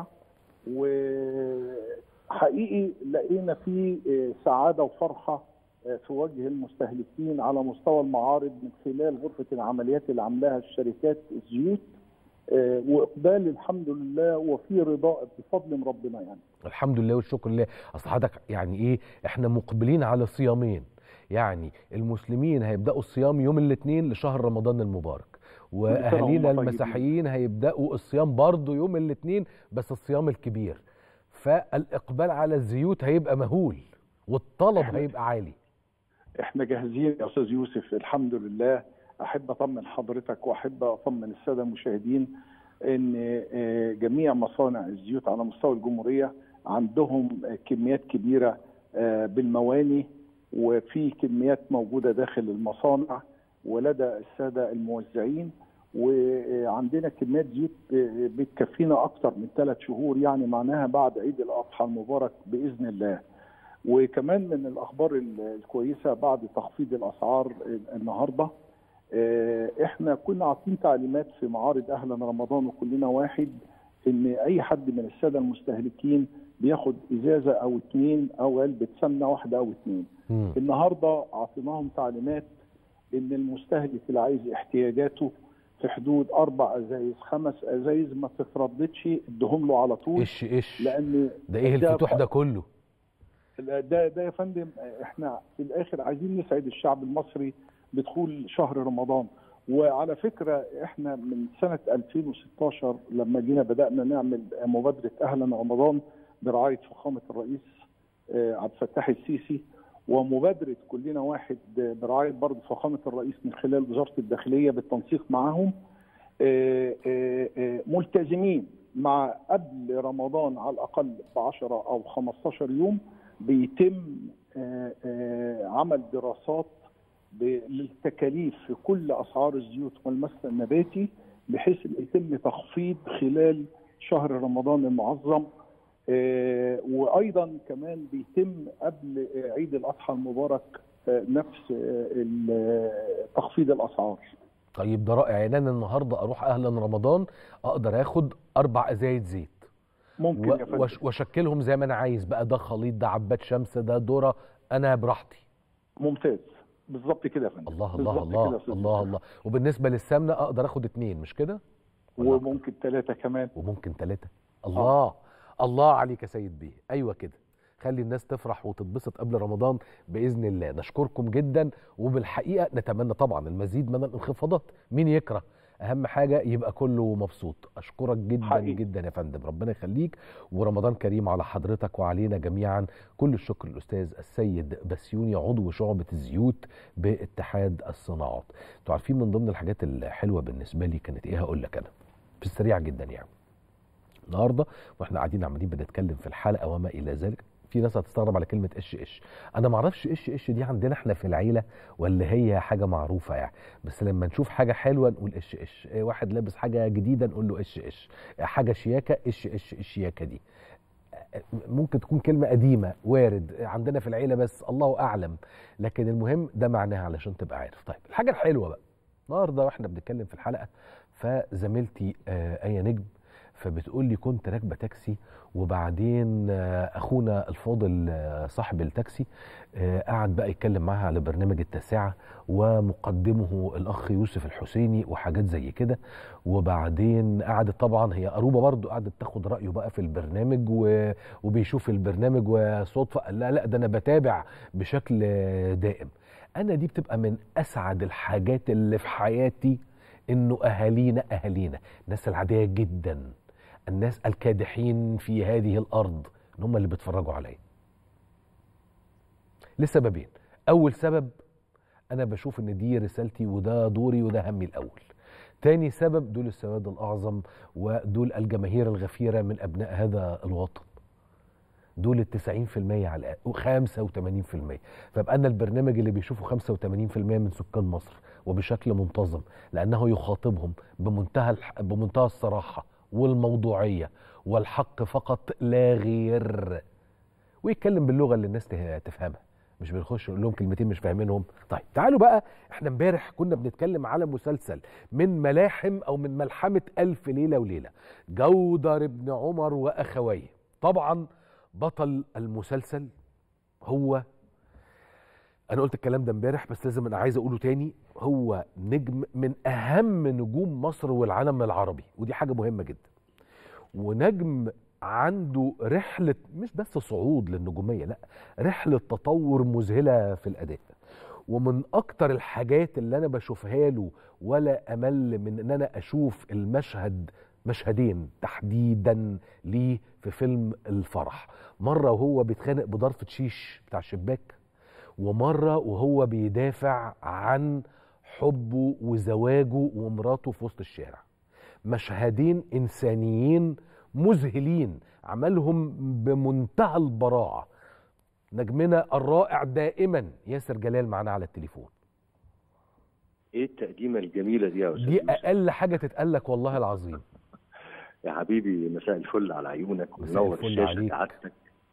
S4: وحقيقي لقينا فيه آه، سعاده وفرحه آه، في وجه المستهلكين على مستوى المعارض من خلال غرفه العمليات اللي عاملاها الشركات الزيوت آه، واقبال الحمد لله وفي رضاء بفضل من ربنا يعني
S1: الحمد لله والشكر لله اصل حضرتك يعني ايه احنا مقبلين على صيامين يعني المسلمين هيبداوا الصيام يوم الاثنين لشهر رمضان المبارك واهالينا
S4: وهم طيبين.
S1: المسيحيين هيبداوا الصيام برضه يوم الاثنين بس الصيام الكبير فالاقبال على الزيوت هيبقى مهول والطلب
S4: إحنا-
S1: هيبقى عالي
S4: احنا جاهزين يا استاذ يوسف الحمد لله احب اطمن حضرتك واحب اطمن الساده المشاهدين ان آه، جميع مصانع الزيوت على مستوى الجمهوريه عندهم آه، كميات كبيره آه، بالمواني وفي كميات موجوده داخل المصانع ولدى الساده الموزعين وعندنا كميات زيوت آه، بتكفينا اكثر من ثلاث شهور يعني معناها بعد عيد الاضحى المبارك باذن الله. وكمان من الاخبار ال- الكويسه بعد تخفيض الاسعار النهارده آه، احنا كنا عاطين تعليمات في معارض اهلا رمضان وكلنا واحد ان اي حد من الساده المستهلكين بياخد ازازه او اتنين او علبه سمنه واحده او اتنين
S1: مم.
S4: النهارده اعطيناهم تعليمات ان المستهلك اللي عايز احتياجاته في حدود اربع ازايز خمس ازايز ما تترددش ادهم له على طول
S1: ايش ايش
S4: لان
S1: ده ايه الفتوح ده كله
S4: لا، ده ده يا فندم احنا في الاخر عايزين نسعد الشعب المصري بدخول شهر رمضان وعلى فكره احنا من سنه 2016 لما جينا بدانا نعمل مبادره اهلا رمضان برعايه فخامه الرئيس آه، عبد الفتاح السيسي ومبادره كلنا واحد برعايه برضه فخامه الرئيس من خلال وزاره الداخليه بالتنسيق معاهم آه، آه، آه، ملتزمين مع قبل رمضان على الاقل ب 10 او 15 يوم بيتم آه، آه، عمل دراسات ب- للتكاليف في كل اسعار الزيوت والمسح النباتي بحيث ان يتم تخفيض خلال شهر رمضان المعظم آه، وايضا كمان بيتم قبل آه، عيد الاضحى المبارك آه، نفس آه، ال- آه، تخفيض الاسعار
S1: طيب ده رائع يعني انا النهارده اروح اهلا رمضان اقدر اخد اربع ازايد زيت
S4: ممكن
S1: و-
S4: يا فندم
S1: وش- واشكلهم زي ما انا عايز بقى ده خليط ده عباد شمس ده ذره انا براحتي
S4: ممتاز بالظبط كده يا فندم
S1: الله الله
S4: بالظبط كده يا
S1: الله
S4: أستاذ
S1: الله
S4: يوسف.
S1: الله وبالنسبه للسمنه اقدر اخد اتنين مش كده ولا أكتر؟
S4: وممكن ثلاثه كمان
S1: وممكن ثلاثه الله الله عليك يا سيد بيه ايوه كده خلي الناس تفرح وتتبسط قبل رمضان باذن الله نشكركم جدا وبالحقيقه نتمنى طبعا المزيد من الانخفاضات مين يكره اهم حاجه يبقى كله مبسوط اشكرك جدا
S4: حقيقي.
S1: جدا يا فندم ربنا يخليك ورمضان كريم على حضرتك وعلينا جميعا كل الشكر للاستاذ السيد بسيوني عضو شعبه الزيوت باتحاد الصناعات انتوا عارفين من ضمن الحاجات الحلوه بالنسبه لي كانت ايه هقول لك انا في السريع جدا يعني النهارده واحنا قاعدين عمالين بنتكلم في الحلقه وما الى ذلك في ناس هتستغرب على كلمه ايش ايش انا ما اعرفش ايش ايش دي عندنا احنا في العيله ولا هي حاجه معروفه يعني بس لما نشوف حاجه حلوه نقول ايش ايش إيه واحد لابس حاجه جديده نقول له ايش ايش حاجه شياكه ايش ايش الشياكه دي ممكن تكون كلمة قديمة وارد عندنا في العيلة بس الله أعلم لكن المهم ده معناها علشان تبقى عارف طيب الحاجة الحلوة بقى النهاردة واحنا بنتكلم في الحلقة فزميلتي آه آية نجم فبتقول لي كنت راكبة تاكسي وبعدين آه أخونا الفاضل آه صاحب التاكسي آه قعد بقى يتكلم معاها على برنامج التاسعة ومقدمه الأخ يوسف الحسيني وحاجات زي كده وبعدين قعدت طبعا هي قروبه برضو قعدت تاخد رايه بقى في البرنامج و... وبيشوف البرنامج وصدفه قال لا لا ده انا بتابع بشكل دائم انا دي بتبقى من اسعد الحاجات اللي في حياتي انه اهالينا اهالينا الناس العاديه جدا الناس الكادحين في هذه الارض ان هم اللي بيتفرجوا عليا لسببين اول سبب انا بشوف ان دي رسالتي وده دوري وده همي الاول تاني سبب دول السواد الأعظم ودول الجماهير الغفيرة من أبناء هذا الوطن دول ال 90% على الأقل 85% فيبقى أنا البرنامج اللي بيشوفه 85% من سكان مصر وبشكل منتظم لأنه يخاطبهم بمنتهى الح... بمنتهى الصراحة والموضوعية والحق فقط لا غير ويتكلم باللغة اللي الناس ته- تفهمها مش بنخش نقول لهم كلمتين مش فاهمينهم طيب تعالوا بقى احنا امبارح كنا بنتكلم على مسلسل من ملاحم او من ملحمه الف ليله وليله جودر ابن عمر واخويه طبعا بطل المسلسل هو انا قلت الكلام ده امبارح بس لازم انا عايز اقوله تاني هو نجم من اهم نجوم مصر والعالم العربي ودي حاجه مهمه جدا ونجم عنده رحله مش بس صعود للنجوميه لا رحله تطور مذهله في الاداء ومن اكتر الحاجات اللي انا بشوفها له ولا امل من ان انا اشوف المشهد مشهدين تحديدا ليه في فيلم الفرح مره وهو بيتخانق بضرفه شيش بتاع الشباك ومره وهو بيدافع عن حبه وزواجه ومراته في وسط الشارع مشهدين انسانيين مذهلين عملهم بمنتهى البراعه نجمنا الرائع دائما ياسر جلال معانا على التليفون
S5: ايه التقديمه الجميله دي يا استاذ
S1: دي
S5: يوسف؟
S1: اقل حاجه تتقال لك والله العظيم
S5: يا حبيبي مساء الفل على عيونك
S1: مساء
S5: ومنور
S1: الفل
S5: الشاشه
S1: عليك.
S5: سعادتك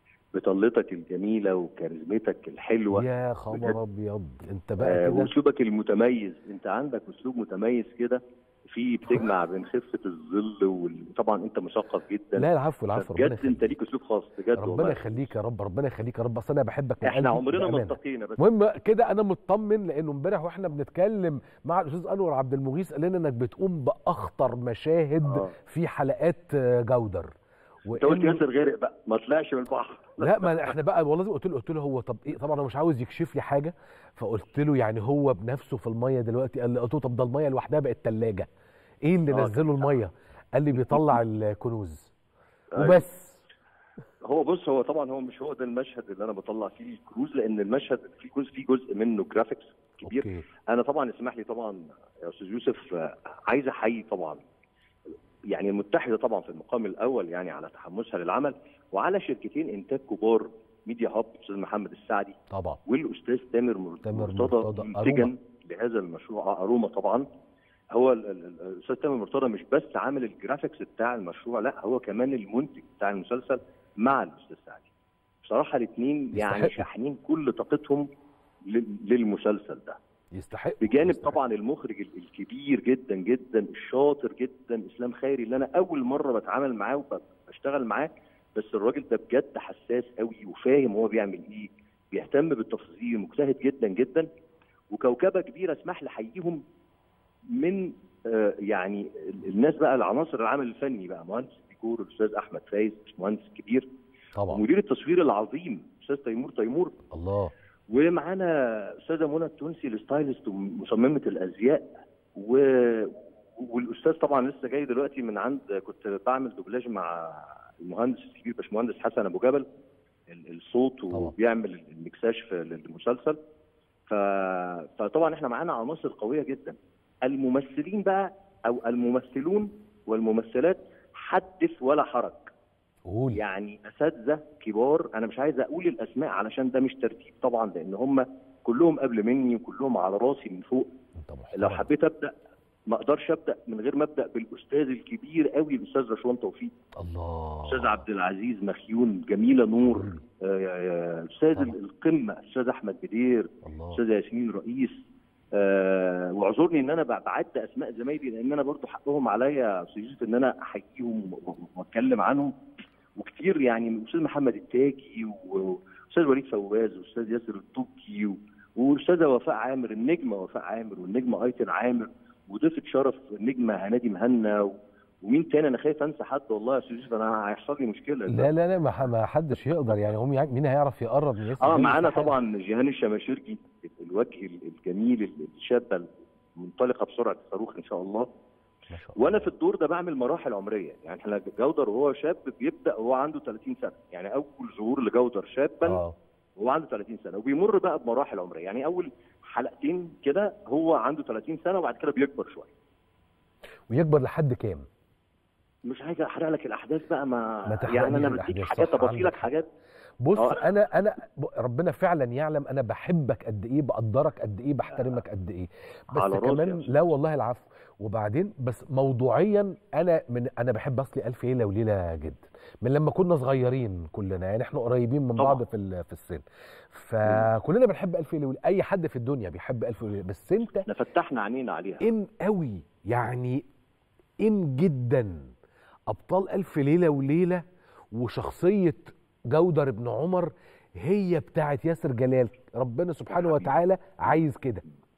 S5: بطلتك الجميله وكاريزمتك الحلوه
S1: يا
S5: بجد.
S1: خبر ابيض انت بقى
S5: آه
S1: كده
S5: واسلوبك المتميز انت عندك اسلوب متميز كده في بتجمع بين خفه الظل وطبعا انت مثقف جدا
S1: لا العفو العفو ربنا
S5: بجد
S1: يخليك
S5: انت ليك اسلوب خاص بجد
S1: ربنا
S5: والله
S1: يخليك يا رب ربنا يخليك يا رب اصل انا بحبك من
S5: احنا
S1: قلبي
S5: عمرنا ما
S1: بأمانة.
S5: التقينا بس
S1: المهم كده انا مطمن لانه امبارح واحنا بنتكلم مع الاستاذ انور عبد المغيث قال لنا انك بتقوم باخطر مشاهد
S5: آه.
S1: في حلقات آه، جودر
S5: انت قلت
S1: وإنه-
S5: ياسر غارق بقى ما طلعش من البحر
S1: لا ما احنا بقى والله قلت له قلت له هو طب ايه طبعا انا مش عاوز يكشف لي حاجه فقلت له يعني هو بنفسه في الميه دلوقتي قال لي قلت له طب ده الميه لوحدها بقت ثلاجه ايه اللي
S5: آه،
S1: نزله الميه قال لي بيطلع الكنوز
S5: أيوة.
S1: وبس
S5: هو بص هو طبعا هو مش هو ده المشهد اللي انا بطلع فيه الكروز لان المشهد في جزء في جزء منه جرافيكس كبير
S1: اوكي
S5: انا طبعا اسمح لي طبعا يا استاذ يوسف آه، عايز احيي طبعا يعني المتحده طبعا في المقام الاول يعني على تحمسها للعمل وعلى شركتين انتاج كبار ميديا هاب الاستاذ محمد السعدي
S1: طبعا
S5: والاستاذ تامر مر-
S1: تامر
S5: مرتضى
S1: مرتضى،
S5: منتجا
S1: أروما.
S5: لهذا المشروع آه، اروما طبعا هو ال- ال- ال- الاستاذ تامر مرتضى مش بس عامل الجرافيكس بتاع المشروع لا هو كمان المنتج بتاع المسلسل مع الاستاذ سعدي بصراحه الاثنين يعني
S1: يستحقوا.
S5: شاحنين كل طاقتهم لل- للمسلسل ده
S1: يستحق
S5: بجانب
S1: يستحق.
S5: طبعا المخرج ال- الكبير جدا جدا الشاطر جدا اسلام خيري اللي انا اول مره بتعامل معاه وبشتغل معاه بس الراجل ده بجد حساس قوي وفاهم هو بيعمل ايه بيهتم بالتفاصيل مجتهد جدا جدا وكوكبه كبيره اسمح لي احييهم من آه، يعني ال- الناس بقى العناصر العمل الفني بقى مهندس الديكور الاستاذ احمد فايز مهندس كبير
S1: طبعا
S5: ومدير التصوير العظيم استاذ تيمور تيمور
S1: الله
S5: ومعانا استاذه منى التونسي الستايلست ومصممه الازياء و... والاستاذ طبعا لسه جاي دلوقتي من عند كنت بعمل دوبلاج مع المهندس الكبير باشمهندس حسن ابو جبل ال- الصوت
S1: طبعا.
S5: وبيعمل المكساج في للمسلسل ف... فطبعا احنا معانا عناصر قويه جدا الممثلين بقى او الممثلون والممثلات حدث ولا حرج
S1: قول
S5: يعني اساتذه كبار انا مش عايز اقول الاسماء علشان ده مش ترتيب طبعا لان هم كلهم قبل مني وكلهم على راسي من فوق
S1: انت محترم
S5: لو حبيت ابدا ما اقدرش ابدا من غير ما ابدا بالاستاذ الكبير قوي الاستاذ رشوان توفيق
S1: الله
S5: استاذ عبد العزيز مخيون جميله نور
S1: قول.
S5: آه، آه، استاذ
S1: طبعا.
S5: القمه استاذ احمد بدير
S1: الله
S5: استاذ ياسمين رئيس آه واعذرني ان انا بعد اسماء زمايلي لان انا برضو حقهم عليا يا استاذ يوسف ان انا احييهم و- واتكلم عنهم وكتير يعني استاذ محمد التاجي واستاذ وليد فواز واستاذ ياسر الطبكي و- واستاذه وفاء عامر النجمه وفاء عامر والنجمه ايتن عامر وضيفه شرف النجمه هنادي مهنا و- ومين تاني انا خايف انسى حد والله يا استاذ يوسف انا هيحصل لي مشكله
S1: لا لا لا ما ح- ما حدش يقدر يعني هم يع- مين هيعرف يقرب من ياسر
S5: اه
S1: جلال
S5: معانا
S1: استحالة.
S5: طبعا جيهان الشماشرجي الوجه الجميل الشابه المنطلقه بسرعه الصاروخ ان شاء الله
S1: ما شاء الله
S5: وانا في الدور ده بعمل مراحل عمريه يعني احنا جودر وهو شاب بيبدا وهو عنده 30 سنه يعني اول ظهور لجودر شابا
S1: اه
S5: وهو عنده 30 سنه وبيمر بقى بمراحل عمريه يعني اول حلقتين كده هو عنده 30 سنه وبعد كده بيكبر شويه
S1: ويكبر لحد كام
S5: مش عايز احرق لك الاحداث بقى ما,
S1: ما تحرقليش
S5: يعني انا
S1: الأحداث،
S5: بديك
S1: صح،
S5: حاجات تفاصيلك
S1: عندك
S5: حاجات
S1: بص
S5: آه.
S1: انا انا ب- ربنا فعلا يعلم انا بحبك قد ايه بقدرك قد ايه بحترمك قد ايه بس
S5: على راسي يا
S1: كمان
S5: أستاذ.
S1: لا والله العفو وبعدين بس موضوعيا انا من انا بحب اصلي الف ليله وليله جدا من لما كنا صغيرين كلنا يعني احنا قريبين من
S5: طبعا.
S1: بعض في ال- في السن فكلنا بنحب الف ليله وليله اي حد في الدنيا بيحب الف ليله وليله بس انت
S5: احنا فتحنا عينينا عليها
S1: ان قوي يعني ان جدا ابطال الف ليله وليله وشخصيه جودر بن عمر هي بتاعت ياسر جلال ربنا سبحانه وتعالى عايز كده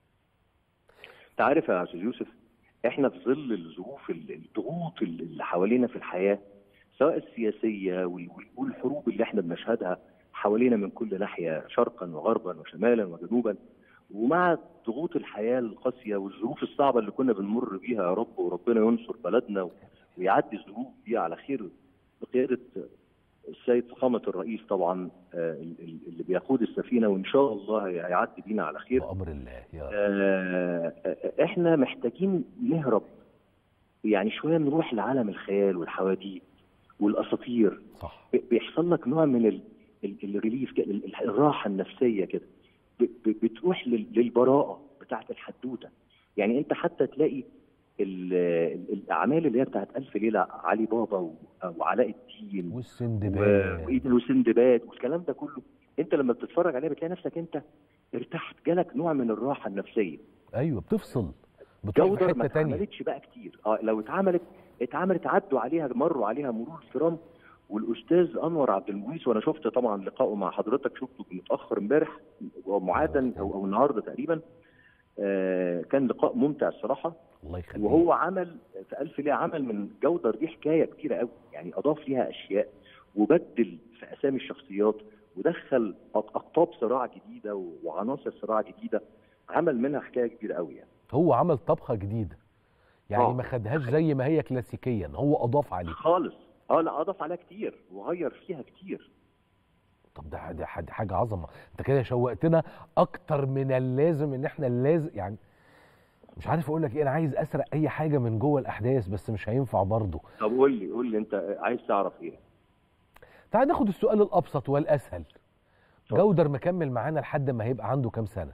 S5: انت عارف يا استاذ يوسف احنا في ظل الظروف ال- الضغوط ال- اللي حوالينا في الحياه سواء السياسيه وال- وال- والحروب اللي احنا بنشهدها حوالينا من كل ناحيه شرقا وغربا وشمالا وجنوبا ومع ضغوط الحياه القاسيه والظروف الصعبه اللي كنا بنمر بيها يا رب وربنا ينصر بلدنا و- ويعدي الظروف دي على خير بقياده السيد فخامه الرئيس طبعا آه، ال- ال- اللي بيقود السفينه وان شاء الله هيعدي بينا على خير
S1: بامر الله يا رب
S5: آه، احنا محتاجين نهرب يعني شويه نروح لعالم الخيال والحواديت والاساطير
S1: صح
S5: ب- بيحصل لك نوع من ال- ال- الريليف كده، ال- ال- الراحه النفسيه كده ب- ب- بتروح لل- للبراءه بتاعت الحدوته يعني انت حتى تلاقي ال- ال- الاعمال اللي هي بتاعت الف ليله علي بابا و- وعلاء الدين و-
S1: والسندباد
S5: وايد وسندباد والكلام ده كله انت لما بتتفرج عليه بتلاقي نفسك انت ارتحت جالك نوع من الراحه النفسيه
S1: ايوه بتفصل بتروح في
S5: جودر ما
S1: حته تانية
S5: اتعملتش بقى كتير اه لو اتعملت اتعملت عدوا عليها مروا عليها مرور الكرام والاستاذ انور عبد المعيز وانا شفت طبعا لقائه مع حضرتك شفته متاخر امبارح ومعادا او او النهارده تقريبا آه كان لقاء ممتع الصراحه
S1: الله يخليك
S5: وهو عمل في ألف ليه عمل من جودر دي حكايه كتيره قوي يعني اضاف ليها اشياء وبدل في اسامي الشخصيات ودخل أق- اقطاب صراع جديده وعناصر صراع جديده عمل منها حكايه كبيره قوي يعني
S1: هو عمل طبخه جديده يعني
S5: آه.
S1: ما خدهاش زي ما هي كلاسيكيا هو اضاف عليه
S5: خالص اه لا اضاف عليها كتير وغير فيها كتير
S1: طب ده ده حد- حاجه عظمه انت كده شوقتنا اكتر من اللازم ان احنا اللازم يعني مش عارف اقول لك ايه انا عايز اسرق اي حاجه من جوه الاحداث بس مش هينفع برضه
S5: طب قول لي قول لي انت عايز تعرف ايه
S1: تعال ناخد السؤال الابسط والاسهل
S5: طب.
S1: جودر مكمل معانا لحد ما هيبقى عنده كام سنه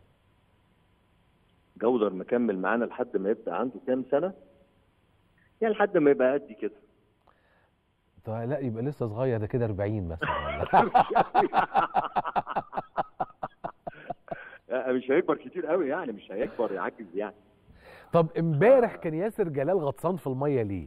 S5: جودر مكمل معانا لحد ما يبقى عنده كام سنه يعني لحد ما يبقى قد كده
S1: طب لا يبقى لسه صغير ده كده 40 مثلا
S5: آه، مش هيكبر كتير قوي يعني مش هيكبر يعجز يعني
S1: طب امبارح كان ياسر جلال غطسان في الميه ليه؟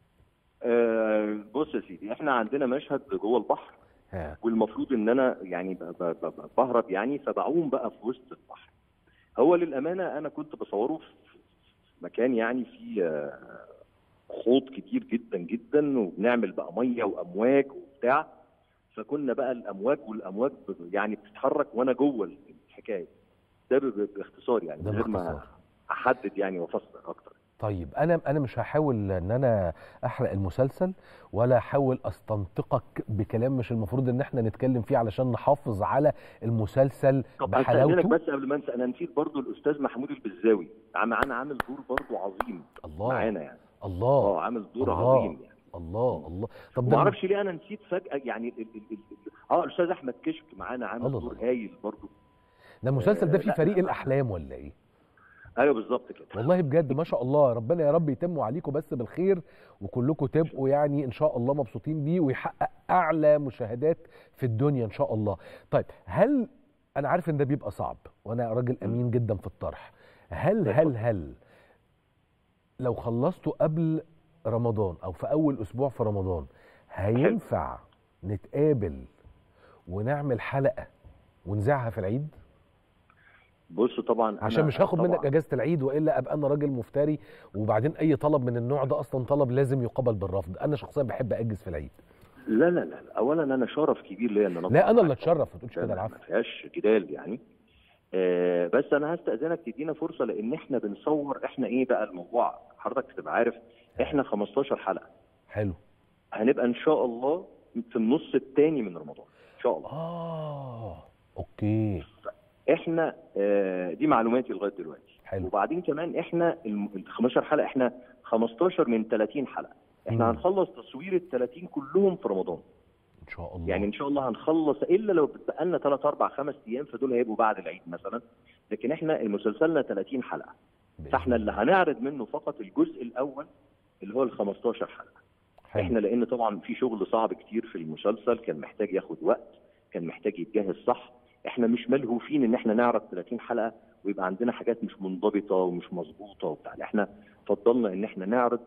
S5: آه بص يا سيدي احنا عندنا مشهد جوه البحر
S1: ها
S5: والمفروض ان انا يعني ب- ب- ب- بهرب يعني فبعوم بقى في وسط البحر هو للامانه انا كنت بصوره في في مكان يعني فيه آه، حوض كتير جدا جدا وبنعمل بقى ميه وامواج وبتاع فكنا بقى الامواج والامواج ب- يعني بتتحرك وانا جوه الحكايه ده ب- باختصار يعني
S1: ده
S5: من غير ما
S1: باختصار.
S5: احدد يعني وافسر اكتر
S1: طيب انا انا مش هحاول ان انا احرق المسلسل ولا احاول استنطقك بكلام مش المفروض ان احنا نتكلم فيه علشان نحافظ على المسلسل
S5: طب هستأذنك
S1: بحلاوته
S5: بس قبل ما انسى انا نسيت برضو الاستاذ محمود البزاوي عم انا عامل دور برضو عظيم
S1: الله
S5: معانا يعني
S1: الله
S5: اه عامل دور
S1: الله.
S5: عظيم يعني
S1: الله الله طب
S5: ما
S1: ده
S5: اعرفش ليه انا نسيت فجاه يعني ال ال ال ال اه الاستاذ احمد كشك معانا عامل
S1: الله
S5: دور
S1: الله.
S5: هايل برضو
S1: ده المسلسل ده
S5: آه،
S1: فيه
S5: لا،
S1: فريق
S5: لا.
S1: الاحلام ولا ايه؟
S5: ايوه بالظبط كده
S1: والله بجد ما شاء الله ربنا يا رب يتموا عليكم بس بالخير وكلكم تبقوا يعني ان شاء الله مبسوطين بيه ويحقق اعلى مشاهدات في الدنيا ان شاء الله. طيب هل انا عارف ان ده بيبقى صعب وانا راجل امين جدا في الطرح. هل هل هل لو خلصته قبل رمضان او في اول اسبوع في رمضان هينفع نتقابل ونعمل حلقه ونذاعها في العيد؟
S5: بص طبعا أنا
S1: عشان مش هاخد
S5: طبعاً
S1: منك اجازه العيد والا ابقى انا راجل مفتري وبعدين اي طلب من النوع ده اصلا طلب لازم يقابل بالرفض انا شخصيا بحب اجز في العيد
S5: لا لا لا لا. اولا انا شرف كبير ليا ان انا
S1: لا
S5: أطلع
S1: انا اللي
S5: معاك.
S1: اتشرف ما تقولش كده
S5: ما
S1: العفو
S5: فيهاش جدال يعني آه بس انا هستاذنك تدينا فرصه لان احنا بنصور احنا ايه بقى الموضوع حضرتك تبقى عارف احنا 15 حلقه
S1: حلو
S5: هنبقى ان شاء الله في النص الثاني من رمضان ان شاء الله
S1: اه اوكي
S5: احنا آه دي معلوماتي لغايه دلوقتي
S1: حلو.
S5: وبعدين كمان احنا الم- ال 15 حلقه احنا 15 من 30 حلقه احنا
S1: مم.
S5: هنخلص تصوير ال 30 كلهم في رمضان
S1: ان شاء الله
S5: يعني ان شاء الله هنخلص الا لو بقى لنا 3 4 5 ايام فدول هيبقوا بعد العيد مثلا لكن احنا مسلسلنا 30 حلقه
S1: بإذن
S5: فاحنا اللي
S1: الله.
S5: هنعرض منه فقط الجزء الاول اللي هو ال 15 حلقه
S1: حلو.
S5: احنا لان طبعا في شغل صعب كتير في المسلسل كان محتاج ياخد وقت كان محتاج يتجهز صح احنا مش ملهوفين ان احنا نعرض 30 حلقه ويبقى عندنا حاجات مش منضبطه ومش مظبوطه وبتاع لا، احنا فضلنا ان احنا نعرض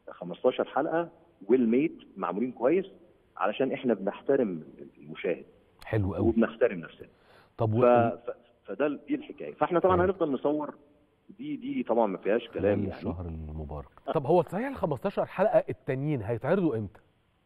S5: 15 حلقه ويل ميد معمولين كويس علشان احنا بنحترم المشاهد
S1: حلو قوي
S5: وبنحترم نفسنا
S1: طب
S5: ف...
S1: و...
S5: ف... فده دي الحكايه فاحنا طبعا
S1: طيب.
S5: هنفضل نصور دي دي طبعا ما فيهاش كلام
S1: خلال
S5: يعني
S1: الشهر المبارك طب هو صحيح ال 15 حلقه التانيين هيتعرضوا امتى؟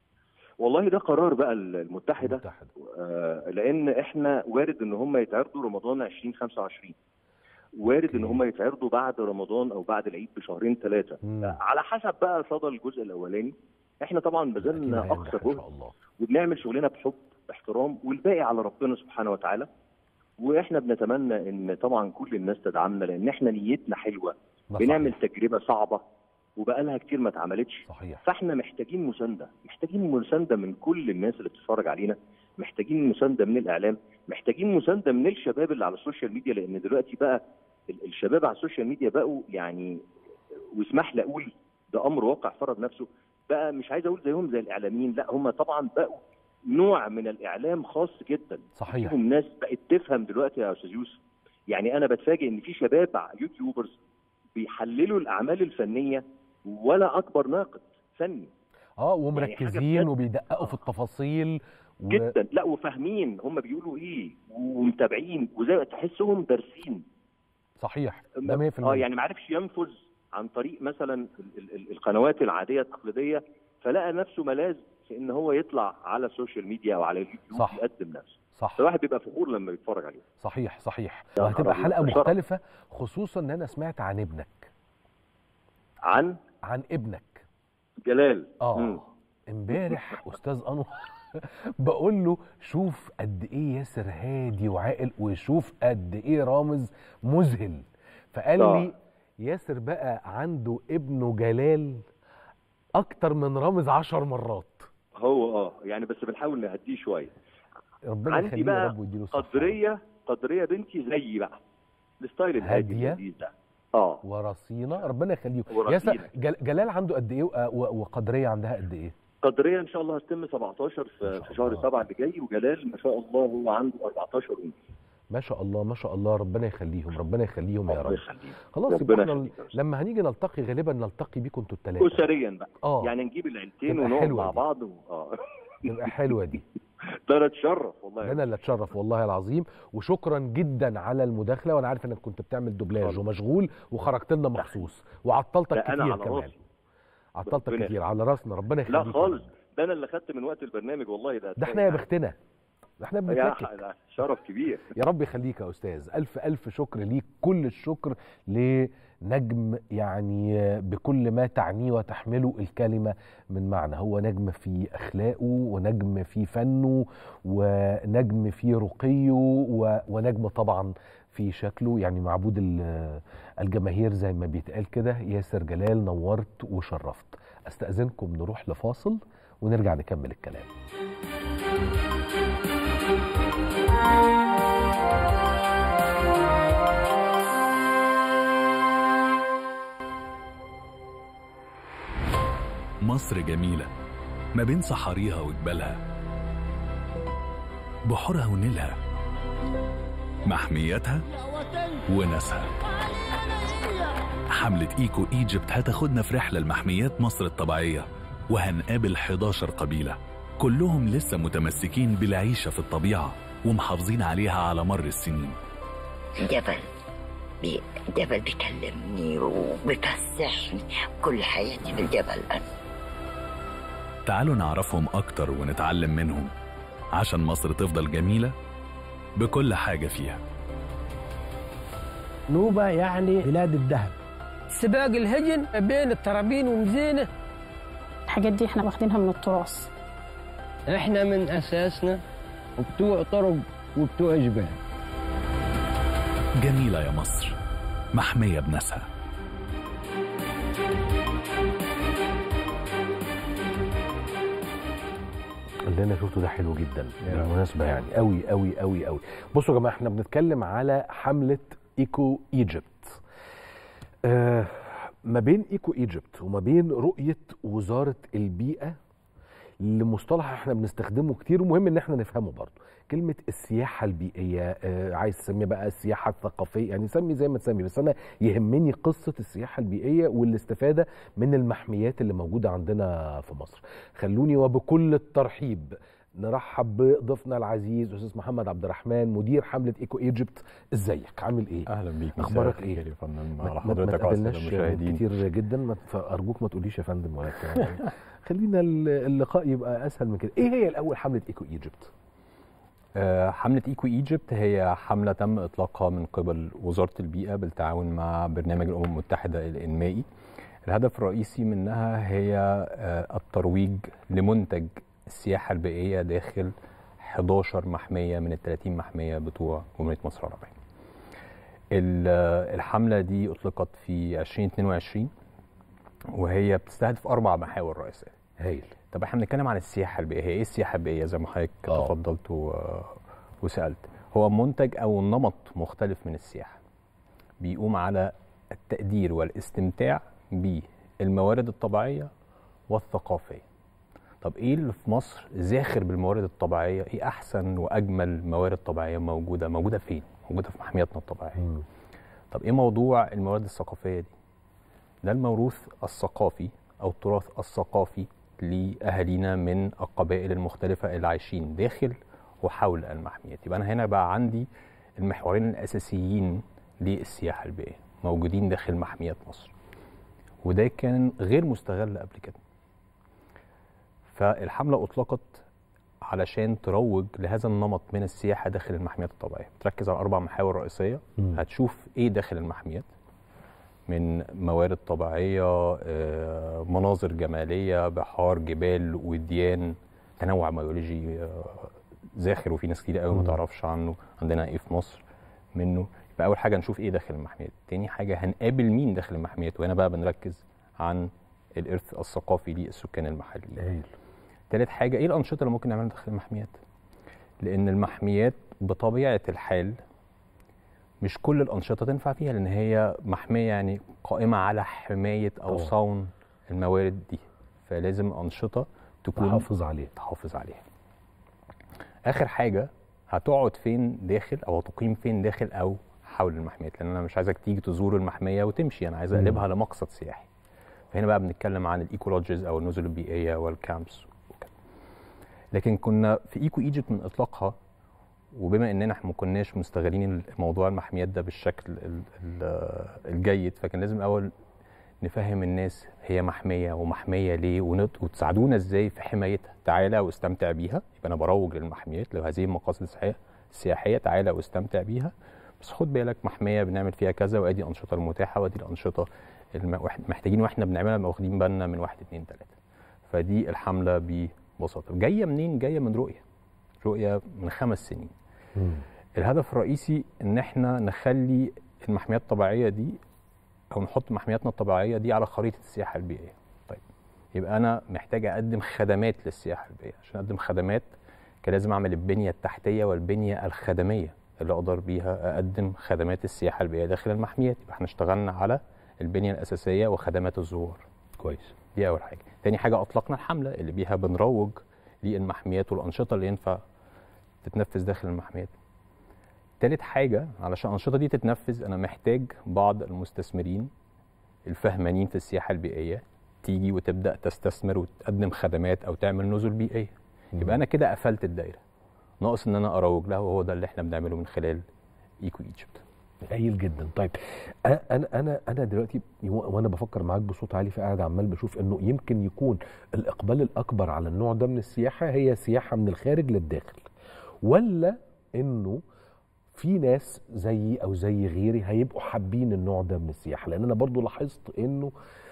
S5: والله ده قرار بقى المتحده
S1: المتحدة.
S5: آه، لان احنا وارد ان هم يتعرضوا رمضان 2025 وارد ان
S1: أوكي.
S5: هم يتعرضوا بعد رمضان او بعد العيد بشهرين ثلاثه
S1: مم.
S5: على حسب بقى صدى الجزء الاولاني احنا طبعا
S1: أكيد
S5: بذلنا
S1: هينجح
S5: اقصى
S1: ان
S5: جهد
S1: شاء الله
S5: وبنعمل شغلنا بحب باحترام والباقي على ربنا سبحانه وتعالى واحنا بنتمنى ان طبعا كل الناس تدعمنا لان احنا نيتنا حلوه
S1: ده
S5: بنعمل
S1: صحيح.
S5: تجربه صعبه وبقالها كتير ما اتعملتش
S1: صحيح
S5: فاحنا محتاجين مسانده محتاجين مسانده من كل الناس اللي بتتفرج علينا محتاجين مسانده من الاعلام محتاجين مسانده من الشباب اللي على السوشيال ميديا لان دلوقتي بقى ال- الشباب على السوشيال ميديا بقوا يعني واسمح لي اقول ده امر واقع فرض نفسه بقى مش عايز اقول زيهم زي الاعلاميين لا هم طبعا بقوا نوع من الاعلام خاص جدا
S1: صحيح
S5: فيهم ناس بقت تفهم دلوقتي يا استاذ يوسف يعني انا بتفاجئ ان في شباب على يوتيوبرز بيحللوا الاعمال الفنيه ولا اكبر ناقد فني
S1: اه
S5: يعني
S1: ومركزين
S5: حاجة
S1: وبيدققوا في التفاصيل و...
S5: جدا لا وفاهمين هم بيقولوا ايه ومتابعين وزي تحسهم دارسين
S1: صحيح ده 100%
S5: اه يعني ما عرفش ينفذ عن طريق مثلا ال- ال- ال- القنوات العاديه التقليديه فلقى نفسه ملاذ في ان هو يطلع على السوشيال ميديا او على اليوتيوب
S1: صح.
S5: يقدم نفسه
S1: صح
S5: فالواحد بيبقى فخور لما بيتفرج عليه
S1: صحيح صحيح
S5: يا
S1: وهتبقى
S5: نهار أبيض،
S1: حلقه
S5: ده شرف.
S1: مختلفه خصوصا ان انا سمعت عن ابنك
S5: عن
S1: عن ابنك
S5: جلال
S1: اه
S5: مم.
S1: امبارح استاذ انور بقول له شوف قد ايه ياسر هادي وعاقل وشوف قد ايه رامز مذهل فقال
S5: آه.
S1: لي ياسر بقى عنده ابنه جلال اكتر من رامز عشر مرات
S5: هو اه يعني بس بنحاول نهديه شويه
S1: ربنا
S5: عندي
S1: يخليه يا
S5: بقى
S1: رب ويديله الصحه
S5: قدريه قدريه بنتي زيي بقى الستايل الهادي
S1: هادية؟
S5: اللذيذ ده اه
S1: ورصينه ربنا يخليه
S5: ورصينة.
S1: ياسر جل- جلال عنده قد ايه و- و- وقدريه عندها قد ايه
S5: قدريه ان شاء الله هتتم 17
S1: ما
S5: في,
S1: شاء
S5: في شهر
S1: الله.
S5: 7 اللي جاي وجلال ما شاء الله هو عنده 14 ونص
S1: ما شاء الله ما شاء الله ربنا يخليهم ربنا يخليهم يا
S5: الله
S1: رب
S5: يخليك
S1: خلاص يبقى
S5: ربنا
S1: احنا
S5: يخليك يا أستاذ.
S1: لما هنيجي نلتقي غالبا نلتقي بيكم انتوا الثلاثه
S5: اسريا بقى
S1: اه
S5: يعني نجيب العيلتين
S1: تبقى
S5: ونقعد
S1: حلوة
S5: مع
S1: دي.
S5: بعض و... اه
S1: تبقى حلوه دي
S5: ده انا اتشرف والله
S1: انا اللي اتشرف والله العظيم وشكرا جدا على المداخله وانا عارف انك كنت بتعمل دوبلاج
S5: خالص.
S1: ومشغول وخرجت لنا مخصوص وعطلتك
S5: لا انا
S1: كتير
S5: على
S1: كمان
S5: راسي
S1: عطلتك
S5: ربنا
S1: كتير على راسنا ربنا يخليك
S5: لا
S1: يا
S5: خالص
S1: رب.
S5: ده انا اللي خدت من وقت البرنامج والله ده
S1: ده احنا يا بختنا ده احنا
S5: يا
S1: بنتلكك
S5: ح- ده شرف كبير
S1: يا رب يخليك يا استاذ الف الف شكر ليك كل الشكر لنجم يعني بكل ما تعنيه وتحمله الكلمه من معنى هو نجم في اخلاقه ونجم في فنه ونجم في رقيه و- ونجم طبعا في شكله يعني معبود ال- الجماهير زي ما بيتقال كده ياسر جلال نورت وشرفت استاذنكم نروح لفاصل ونرجع نكمل الكلام
S6: مصر جميلة ما بين صحاريها وجبالها بحورها ونيلها محمياتها وناسها حملة ايكو ايجيبت هتاخدنا في رحلة لمحميات مصر الطبيعية وهنقابل 11 قبيلة كلهم لسه متمسكين بالعيشة في الطبيعة ومحافظين عليها على مر السنين
S7: جبل بي... جبل بيكلمني وبيفسحني كل حياتي بالجبل أنا
S6: تعالوا نعرفهم أكتر ونتعلم منهم عشان مصر تفضل جميلة بكل حاجة فيها
S8: نوبة يعني بلاد الذهب
S9: سباق الهجن بين الترابين ومزينة
S10: الحاجات دي احنا واخدينها من التراث
S9: احنا من اساسنا وبتوع طرب وبتوع جبال
S6: جميلة يا مصر محمية بناسها
S1: اللي انا شفته ده حلو جدا بالمناسبه يعني قوي قوي قوي قوي بصوا يا جماعه احنا بنتكلم على حمله ايكو ايجيبت آه ما بين ايكو ايجيبت وما بين رؤيه وزاره البيئه لمصطلح احنا بنستخدمه كتير ومهم ان احنا نفهمه برضه كلمه السياحه البيئيه آه عايز تسميها بقى السياحه الثقافيه يعني سمي زي ما تسمي بس انا يهمني قصه السياحه البيئيه والاستفاده من المحميات اللي موجوده عندنا في مصر خلوني وبكل الترحيب نرحب بضيفنا العزيز استاذ محمد عبد الرحمن مدير حمله ايكو ايجيبت ازيك عامل ايه
S11: اهلا بيك
S1: اخبارك
S11: مساء
S1: ايه
S11: الخير يا فندم
S1: ما-
S11: على
S1: ما-
S11: حضرتك
S1: ما
S11: وعلى
S1: تقابلناش
S11: المشاهدين
S1: كتير جدا ما- فارجوك ما تقوليش يا فندم ولا الكلام ده. خلينا اللقاء يبقى اسهل من كده ايه هي الاول حمله ايكو ايجيبت
S11: آه، حملة ايكو ايجيبت هي حملة تم اطلاقها من قبل وزارة البيئة بالتعاون مع برنامج الامم المتحدة الانمائي الهدف الرئيسي منها هي آه، الترويج لمنتج السياحة البيئية داخل 11 محمية من ال 30 محمية بتوع جمهورية مصر العربية. ال- آه، الحملة دي اطلقت في 2022 وهي بتستهدف اربع محاور رئيسيه.
S1: هايل.
S11: طب احنا بنتكلم عن السياحه البيئيه، هي ايه السياحه البيئيه زي ما حضرتك تفضلت و... وسالت. هو منتج او نمط مختلف من السياحه. بيقوم على التقدير والاستمتاع بالموارد الطبيعيه والثقافيه. طب ايه اللي في مصر زاخر بالموارد الطبيعيه؟ ايه احسن واجمل موارد طبيعيه موجوده؟ موجوده فين؟ موجوده في محمياتنا الطبيعيه. طب ايه موضوع الموارد الثقافيه دي؟ ده الموروث الثقافي او التراث الثقافي لاهالينا من القبائل المختلفه اللي عايشين داخل وحول المحميات يبقى انا هنا بقى عندي المحورين الاساسيين للسياحه البيئيه موجودين داخل محميات مصر وده كان غير مستغل قبل كده فالحمله اطلقت علشان تروج لهذا النمط من السياحه داخل المحميات الطبيعيه تركز على اربع محاور رئيسيه
S1: مم.
S11: هتشوف ايه داخل المحميات من موارد طبيعيه آه، مناظر جماليه بحار جبال وديان تنوع بيولوجي آه، زاخر وفي ناس كتير قوي ما
S1: مم.
S11: تعرفش عنه عندنا ايه في مصر منه يبقى اول حاجه نشوف ايه داخل المحميات تاني حاجه هنقابل مين داخل المحميات وهنا بقى بنركز عن الارث الثقافي للسكان المحليين
S1: هايل.
S11: تالت حاجه ايه الانشطه اللي ممكن نعملها داخل المحميات لان المحميات بطبيعه الحال مش كل الانشطه تنفع فيها لان هي محميه يعني قائمه على حمايه او
S1: طبعاً.
S11: صون الموارد دي فلازم انشطه تكون
S1: تحافظ عليها
S11: تحافظ عليها اخر حاجه هتقعد فين داخل او هتقيم فين داخل او حول المحميات لان انا مش عايزك تيجي تزور المحميه وتمشي انا عايز
S1: مم.
S11: اقلبها لمقصد سياحي فهنا بقى بنتكلم عن الايكولوجيز او النزل البيئيه والكامبس وكده لكن كنا في ايكو ايجيبت من اطلاقها وبما اننا احنا ما كناش مستغلين موضوع المحميات ده بالشكل ال- ال- الجيد فكان لازم الاول نفهم الناس هي محميه ومحميه ليه ونت- وتساعدونا ازاي في حمايتها تعالى واستمتع بيها يبقى انا بروج للمحميات لو هذه المقاصد السياحيه السياحيه تعالى واستمتع بيها بس خد بالك محميه بنعمل فيها كذا وادي الانشطه المتاحه وادي الانشطه اللي محتاجين واحنا بنعملها نبقى واخدين بالنا من واحد اتنين تلاته فدي الحمله ببساطه جايه منين؟ جايه من رؤيه رؤيه من خمس سنين الهدف الرئيسي ان احنا نخلي المحميات الطبيعيه دي او نحط محمياتنا الطبيعيه دي على خريطه السياحه البيئيه طيب يبقى انا محتاج اقدم خدمات للسياحه البيئيه عشان اقدم خدمات كان لازم اعمل البنيه التحتيه والبنيه الخدميه اللي اقدر بيها اقدم خدمات السياحه البيئيه داخل المحميات يبقى احنا اشتغلنا على البنيه الاساسيه وخدمات الزوار
S1: كويس
S11: دي اول حاجه تاني حاجه اطلقنا الحمله اللي بيها بنروج للمحميات والانشطه اللي ينفع تتنفذ داخل المحميات تالت حاجه علشان الانشطه دي تتنفذ انا محتاج بعض المستثمرين الفهمانين في السياحه البيئيه تيجي وتبدا تستثمر وتقدم خدمات او تعمل نزل بيئيه يبقى انا كده قفلت الدايره ناقص ان انا اروج لها وهو ده اللي احنا بنعمله من خلال ايكو ايجيبت
S1: هايل جدا طيب انا انا انا انا دلوقتي وانا بفكر معاك بصوت عالي فقاعد عمال بشوف انه يمكن يكون الاقبال الاكبر على النوع ده من السياحه هي سياحه من الخارج للداخل ولا انه في ناس زيي او زي غيري هيبقوا حابين النوع ده من السياحه لان انا برضو لاحظت انه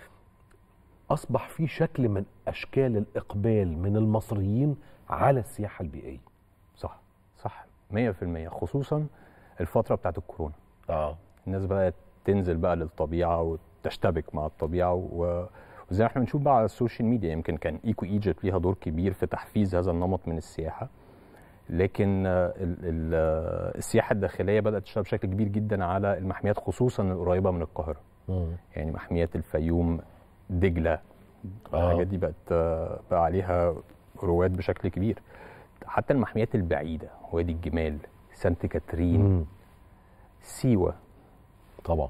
S1: اصبح في شكل من اشكال الاقبال من المصريين على السياحه البيئيه
S11: صح صح 100% خصوصا الفتره بتاعت الكورونا
S1: اه
S11: الناس بدات تنزل بقى للطبيعه وتشتبك مع الطبيعه و... وزي ما احنا بنشوف بقى على السوشيال ميديا يمكن كان ايكو ايجيبت ليها دور كبير في تحفيز هذا النمط من السياحه لكن آه، ال- ال- آه، السياحه الداخليه بدات تشتغل بشكل كبير جدا على المحميات خصوصا القريبه من القاهره يعني محميات الفيوم دجله الحاجات دي بقت آه، بقى عليها رواد بشكل كبير حتى المحميات البعيده وادي الجمال سانت كاترين
S1: مم.
S11: سيوه
S1: طبعا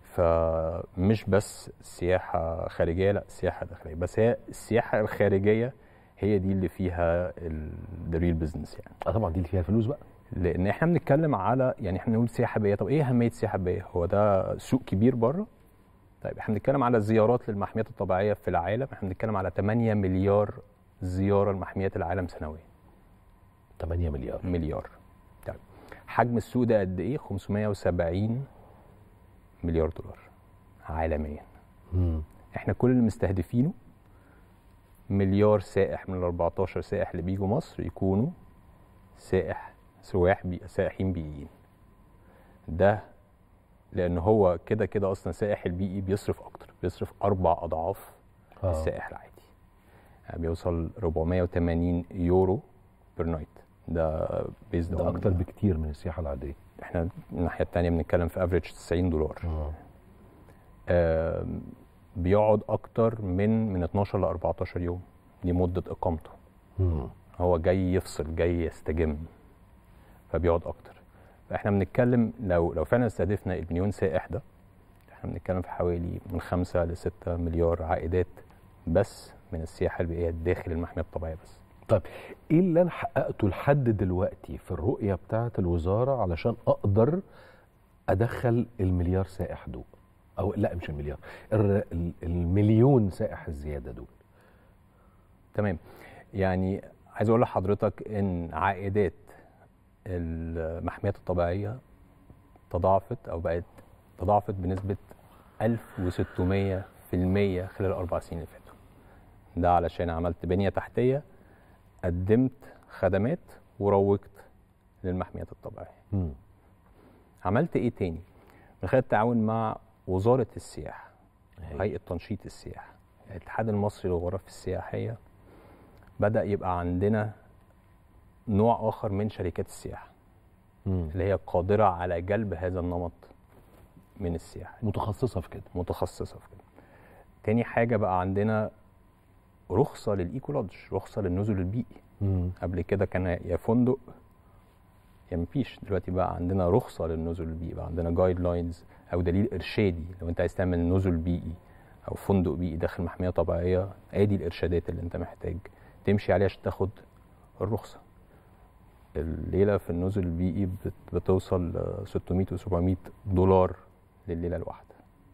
S11: فمش بس سياحة خارجية لا سياحة داخلية بس هي السياحة الخارجية هي دي اللي فيها الريل بزنس يعني
S1: اه طبعا دي اللي فيها الفلوس بقى
S11: لان احنا بنتكلم على يعني احنا نقول سياحة بيئية طب ايه اهمية السياحة البيئية هو ده سوق كبير بره طيب احنا بنتكلم على الزيارات للمحميات الطبيعية في العالم احنا بنتكلم على 8 مليار زيارة لمحميات العالم سنويا
S1: 8 مليار
S11: مليار طيب حجم السوق ده قد ايه 570 مليار دولار عالميا
S1: مم.
S11: احنا كل اللي مستهدفينه مليار سائح من ال 14 سائح اللي بيجوا مصر يكونوا سائح سواح بي سائحين بيئيين ده لان هو كده كده اصلا السائح البيئي بيصرف اكتر بيصرف اربع اضعاف
S1: آه.
S11: السائح العادي يعني بيوصل 480 يورو بير نايت ده بيزد
S1: ده اكتر بكتير من السياحه العاديه
S11: احنا من الناحيه الثانيه بنتكلم في افريج 90 دولار
S1: آه.
S11: آم، بيقعد اكتر من من 12 ل 14 يوم دي مده اقامته
S1: مم.
S11: هو جاي يفصل جاي يستجم فبيقعد اكتر فاحنا بنتكلم لو لو فعلا استهدفنا المليون سائح ده احنا بنتكلم في حوالي من 5 ل 6 مليار عائدات بس من السياحه البيئيه داخل المحميات الطبيعيه بس
S1: طيب ايه اللي انا حققته لحد دلوقتي في الرؤيه بتاعه الوزاره علشان اقدر ادخل المليار سائح دول او لا مش المليار الر- ال- المليون سائح الزياده دول
S11: تمام يعني عايز اقول لحضرتك ان عائدات المحميات الطبيعيه تضاعفت او بقت تضاعفت بنسبه 1600% خلال الاربع سنين اللي فاتوا ده علشان عملت بنيه تحتيه قدمت خدمات وروجت للمحميات الطبيعيه
S1: مم.
S11: عملت ايه تاني من خلال التعاون مع وزاره السياحه هيئه تنشيط السياحه الاتحاد المصري للغرف السياحيه بدا يبقى عندنا نوع اخر من شركات السياحه
S1: مم.
S11: اللي هي قادره على جلب هذا النمط من السياحه
S1: متخصصه في كده
S11: متخصصه في كده تاني حاجه بقى عندنا رخصه للايكو لودج رخصه للنزل البيئي
S1: مم.
S11: قبل كده كان يا فندق يا مفيش دلوقتي بقى عندنا رخصه للنزل البيئي بقى عندنا جايد لاينز او دليل ارشادي لو انت عايز تعمل نزل بيئي او فندق بيئي داخل محميه طبيعيه ادي الارشادات اللي انت محتاج تمشي عليها عشان تاخد الرخصه الليله في النزل البيئي بت- بتوصل ل 600 و 700 دولار لليله الواحده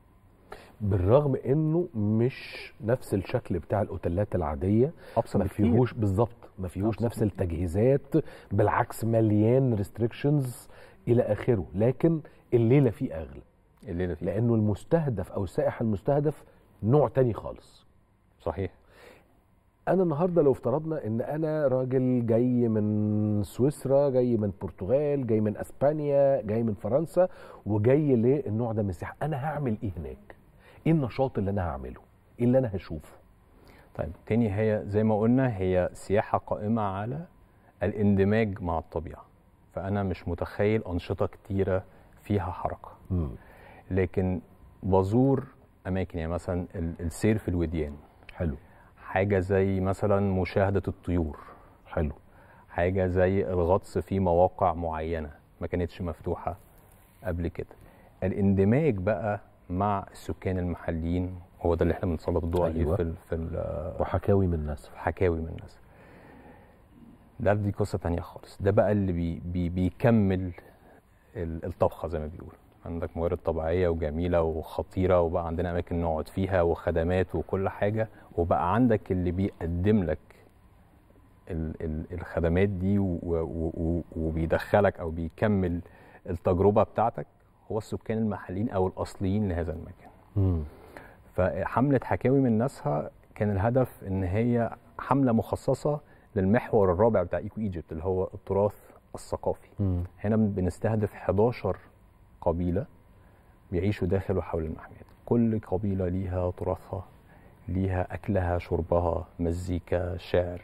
S1: بالرغم انه مش نفس الشكل بتاع الاوتيلات العاديه
S11: ابسط
S1: ما
S11: بكتير.
S1: فيهوش بالظبط ما فيهوش
S11: أبسط
S1: نفس التجهيزات بالعكس مليان ريستريكشنز الى اخره لكن الليله فيه اغلى
S11: الليله فيه
S1: لانه المستهدف او السائح المستهدف نوع تاني خالص
S11: صحيح
S1: انا النهارده لو افترضنا ان انا راجل جاي من سويسرا جاي من البرتغال جاي من اسبانيا جاي من فرنسا وجاي للنوع ده من السياحه انا هعمل ايه هناك ايه النشاط اللي انا هعمله ايه اللي انا هشوفه
S11: طيب تاني هي زي ما قلنا هي سياحة قائمة على الاندماج مع الطبيعة فأنا مش متخيل أنشطة كتيرة فيها حركة
S1: مم.
S11: لكن بزور أماكن يعني مثلا ال- السير في الوديان
S1: حلو
S11: حاجة زي مثلا مشاهدة الطيور
S1: حلو
S11: حاجة زي الغطس في مواقع معينة ما كانتش مفتوحة قبل كده الاندماج بقى مع السكان المحليين هو ده اللي احنا بنسلط الضوء عليه
S1: أيوة.
S11: في ال في ال
S1: وحكاوي من الناس
S11: حكاوي من الناس ده دي قصة تانية خالص ده بقى اللي بي بي بيكمل ال- الطبخة زي ما بيقول عندك موارد طبيعية وجميلة وخطيرة وبقى عندنا أماكن نقعد فيها وخدمات وكل حاجة وبقى عندك اللي بيقدم لك ال ال الخدمات دي و و و وبيدخلك أو بيكمل التجربة بتاعتك هو السكان المحليين أو الأصليين لهذا المكان
S1: مم.
S11: فحملة حكاوي من ناسها كان الهدف ان هي حملة مخصصة للمحور الرابع بتاع ايكو ايجيبت اللي هو التراث الثقافي
S1: مم.
S11: هنا بنستهدف 11 قبيلة بيعيشوا داخل وحول المحميات كل قبيلة ليها تراثها ليها اكلها شربها مزيكا شعر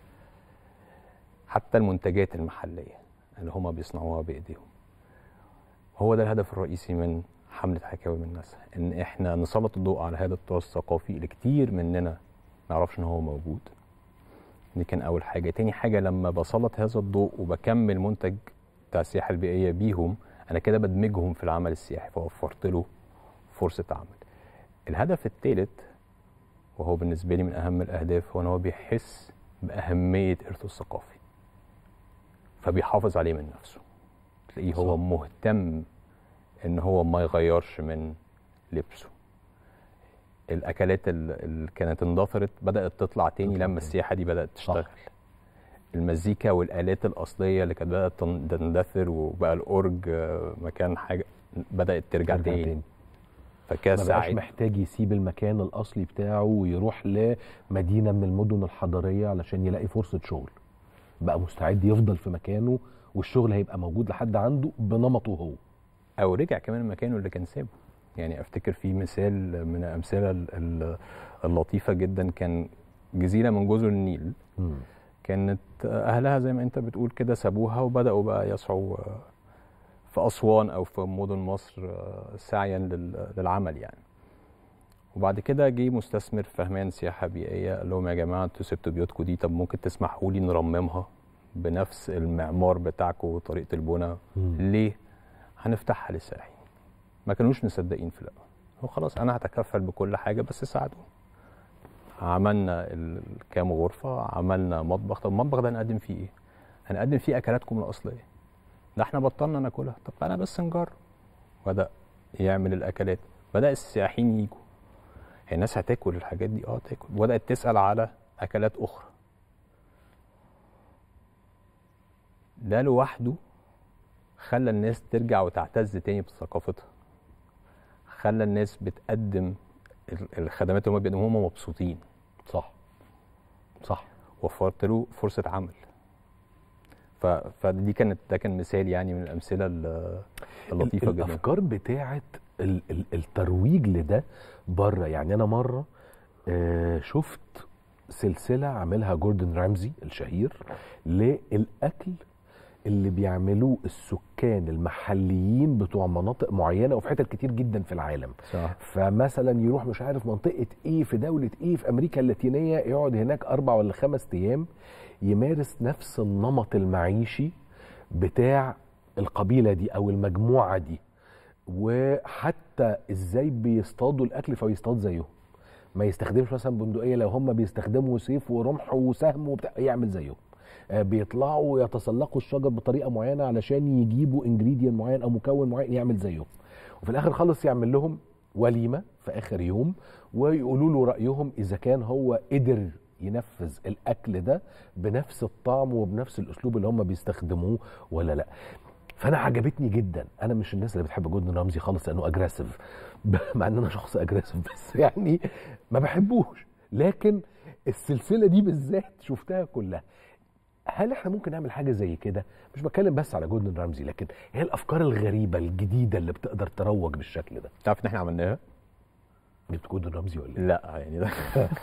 S11: حتى المنتجات المحليه اللي هما بيصنعوها بايديهم هو ده الهدف الرئيسي من حمله حكاوي من ناسها ان احنا نسلط الضوء على هذا التراث الثقافي اللي كتير مننا ما يعرفش ان هو موجود دي كان اول حاجه تاني حاجه لما بسلط هذا الضوء وبكمل منتج بتاع السياحه البيئيه بيهم انا كده بدمجهم في العمل السياحي فوفرت له فرصه عمل الهدف الثالث وهو بالنسبه لي من اهم الاهداف هو ان هو بيحس باهميه ارثه الثقافي فبيحافظ عليه من نفسه تلاقيه هو مهتم ان هو ما يغيرش من لبسه الاكلات اللي كانت اندثرت بدات تطلع تاني لما السياحه دي بدات تشتغل المزيكا والالات الاصليه اللي كانت بدات تندثر وبقى الاورج مكان حاجه بدات ترجع, ترجع تاني, تاني.
S1: فكده ما بقاش محتاج يسيب المكان الاصلي بتاعه ويروح لمدينه من المدن الحضريه علشان يلاقي فرصه شغل بقى مستعد يفضل في مكانه والشغل هيبقى موجود لحد عنده بنمطه هو
S11: او رجع كمان مكانه اللي كان سابه يعني افتكر في مثال من الامثله اللطيفه جدا كان جزيره من جزر النيل م. كانت اهلها زي ما انت بتقول كده سابوها وبداوا بقى يسعوا في اسوان او في مدن مصر سعيا للعمل يعني وبعد كده جه مستثمر فهمان سياحه بيئيه قال لهم يا جماعه انتوا سبتوا بيوتكم دي طب ممكن تسمحوا لي نرممها بنفس المعمار بتاعكم وطريقه البناء ليه؟ هنفتحها للسائحين ما كانوش مصدقين في الاول هو خلاص انا هتكفل بكل حاجه بس ساعدوني عملنا كام غرفه عملنا مطبخ طب المطبخ ده هنقدم فيه ايه؟ هنقدم فيه اكلاتكم الاصليه ده احنا بطلنا ناكلها طب انا بس نجرب بدا يعمل الاكلات بدا السياحين يجوا هي الناس هتاكل الحاجات دي اه تاكل وبدات تسال على اكلات اخرى ده لوحده خلى الناس ترجع وتعتز تاني بثقافتها خلى الناس بتقدم الخدمات اللي هم بيقدموها هم مبسوطين
S1: صح صح
S11: وفرت له فرصه عمل ف... فدي كانت ده كان مثال يعني من الامثله اللطيفه جدا
S1: الافكار بتاعه ال... ال... الترويج لده بره يعني انا مره آه شفت سلسله عاملها جوردن رامزي الشهير للاكل اللي بيعملوه السكان المحليين بتوع مناطق معينه وفي حتت كتير جدا في العالم
S11: صح.
S1: فمثلا يروح مش عارف منطقه ايه في دوله ايه في امريكا اللاتينيه يقعد هناك اربع ولا خمس ايام يمارس نفس النمط المعيشي بتاع القبيله دي او المجموعه دي وحتى ازاي بيصطادوا الاكل فيصطاد زيهم ما يستخدمش مثلا بندقيه لو هم بيستخدموا سيف ورمح وسهم وبتاع يعمل زيهم بيطلعوا يتسلقوا الشجر بطريقه معينه علشان يجيبوا انجريدينت معين او مكون معين يعمل زيهم وفي الاخر خالص يعمل لهم وليمه في اخر يوم ويقولوا له رايهم اذا كان هو قدر ينفذ الاكل ده بنفس الطعم وبنفس الاسلوب اللي هم بيستخدموه ولا لا فانا عجبتني جدا انا مش الناس اللي بتحب جوردن رمزي خالص لانه اجريسيف مع ان انا شخص اجريسيف بس يعني ما بحبوش لكن السلسله دي بالذات شفتها كلها هل احنا ممكن نعمل حاجه زي كده مش بتكلم بس على جوردن رامزي لكن هي الافكار الغريبه الجديده اللي بتقدر تروج بالشكل ده
S11: تعرف ان احنا عملناها
S1: جبت جوردن رامزي ولا
S11: لا يعني ده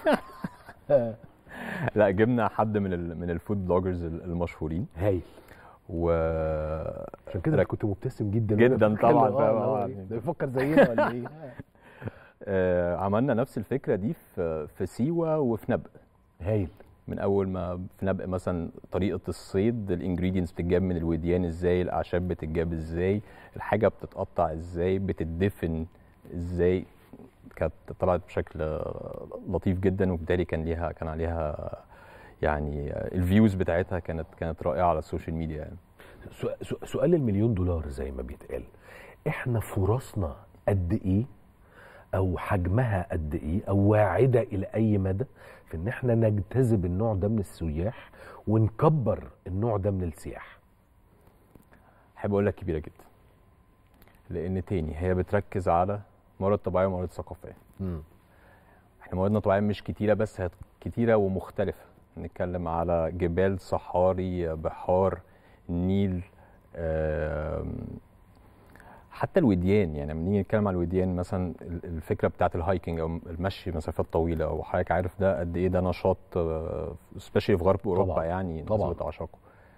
S11: لا جبنا حد من ال من الفود بلوجرز المشهورين
S1: هايل
S11: و
S1: عشان كده كنت مبتسم جدا
S11: جدا طبعا
S1: فاهم ده بيفكر زينا ولا ايه
S11: آه عملنا نفس الفكره دي في في سيوه وفي نبأ
S1: هايل
S11: من اول ما في نبأ مثلا طريقه الصيد الانجريدينتس بتتجاب من الوديان ازاي الاعشاب بتتجاب ازاي الحاجه بتتقطع ازاي بتدفن ازاي كانت طلعت بشكل لطيف جدا وبالتالي كان ليها كان عليها يعني الفيوز بتاعتها كانت كانت رائعه على السوشيال ميديا يعني
S1: سؤال المليون دولار زي ما بيتقال احنا فرصنا قد ايه او حجمها قد ايه او واعده الى اي مدى في ان احنا نجتذب النوع ده من السياح ونكبر النوع ده من السياح
S11: احب اقول لك كبيره جدا لان تاني هي بتركز على موارد طبيعيه وموارد ثقافيه احنا مواردنا الطبيعيه مش كتيره بس هي كتيره ومختلفه نتكلم على جبال صحاري بحار نيل حتى الوديان يعني لما نيجي نتكلم على الوديان مثلا ال- الفكره بتاعت الهايكنج او المشي مسافات طويله وحضرتك عارف ده قد ايه ده نشاط سبيشالي في غرب اوروبا
S1: طبعاً.
S11: يعني
S1: طبعاً.
S11: الناس بتعشقه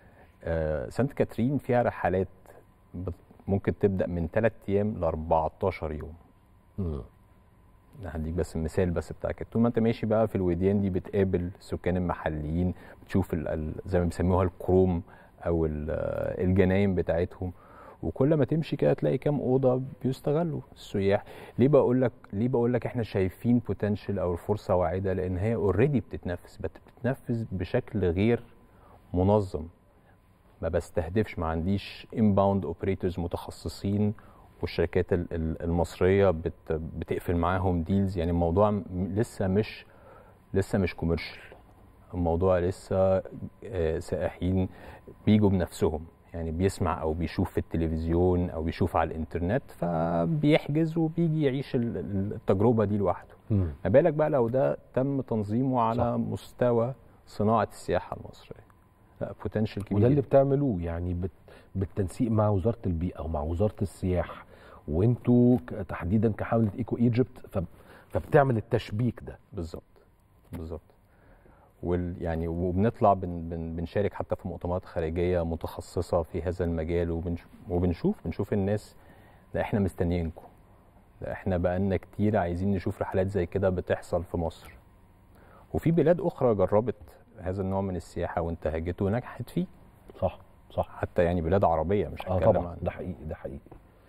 S11: آه، سانت كاترين فيها رحلات بت- ممكن تبدا من 3 ايام ل 14 يوم
S1: مم.
S11: هديك بس مثال بس بتاع كده طول ما انت ماشي بقى في الوديان دي بتقابل السكان المحليين بتشوف ال ال زي ما بيسموها الكروم او ال- الجناين بتاعتهم وكل ما تمشي كده تلاقي كام اوضه بيستغلوا السياح ليه بقول لك ليه بقول لك احنا شايفين بوتنشال او الفرصه واعده لان هي اوريدي بتتنفذ بس بتتنفذ بشكل غير منظم ما بستهدفش ما عنديش انباوند اوبريتورز متخصصين والشركات ال- ال- المصريه بت بتقفل معاهم ديلز يعني الموضوع م- لسه مش لسه مش كوميرشال الموضوع لسه آه، سائحين بيجوا بنفسهم يعني بيسمع او بيشوف في التلفزيون او بيشوف على الانترنت فبيحجز وبيجي يعيش ال- ال- التجربه دي لوحده
S1: مم.
S11: ما بالك بقى لو ده تم تنظيمه على
S1: صح.
S11: مستوى صناعه السياحه المصريه لا بوتنشال كبير
S1: وده اللي
S11: جداً.
S1: بتعملوه يعني بت بالتنسيق مع وزاره البيئه ومع وزاره السياحه وانتوا ك- تحديدا كحمله ايكو ايجيبت فب- فبتعمل التشبيك ده
S11: بالظبط بالظبط وال يعني وبنطلع بن بن بنشارك حتى في مؤتمرات خارجيه متخصصه في هذا المجال وبنش وبنشوف بنشوف الناس لا احنا مستنيينكم لا احنا بقالنا كتير عايزين نشوف رحلات زي كده بتحصل في مصر وفي بلاد اخرى جربت هذا النوع من السياحه وانتهجت ونجحت فيه
S1: صح صح
S11: حتى يعني بلاد عربيه مش
S1: اه
S11: هتكلم
S1: طبعا
S11: عن
S1: ده حقيقي ده حقيقي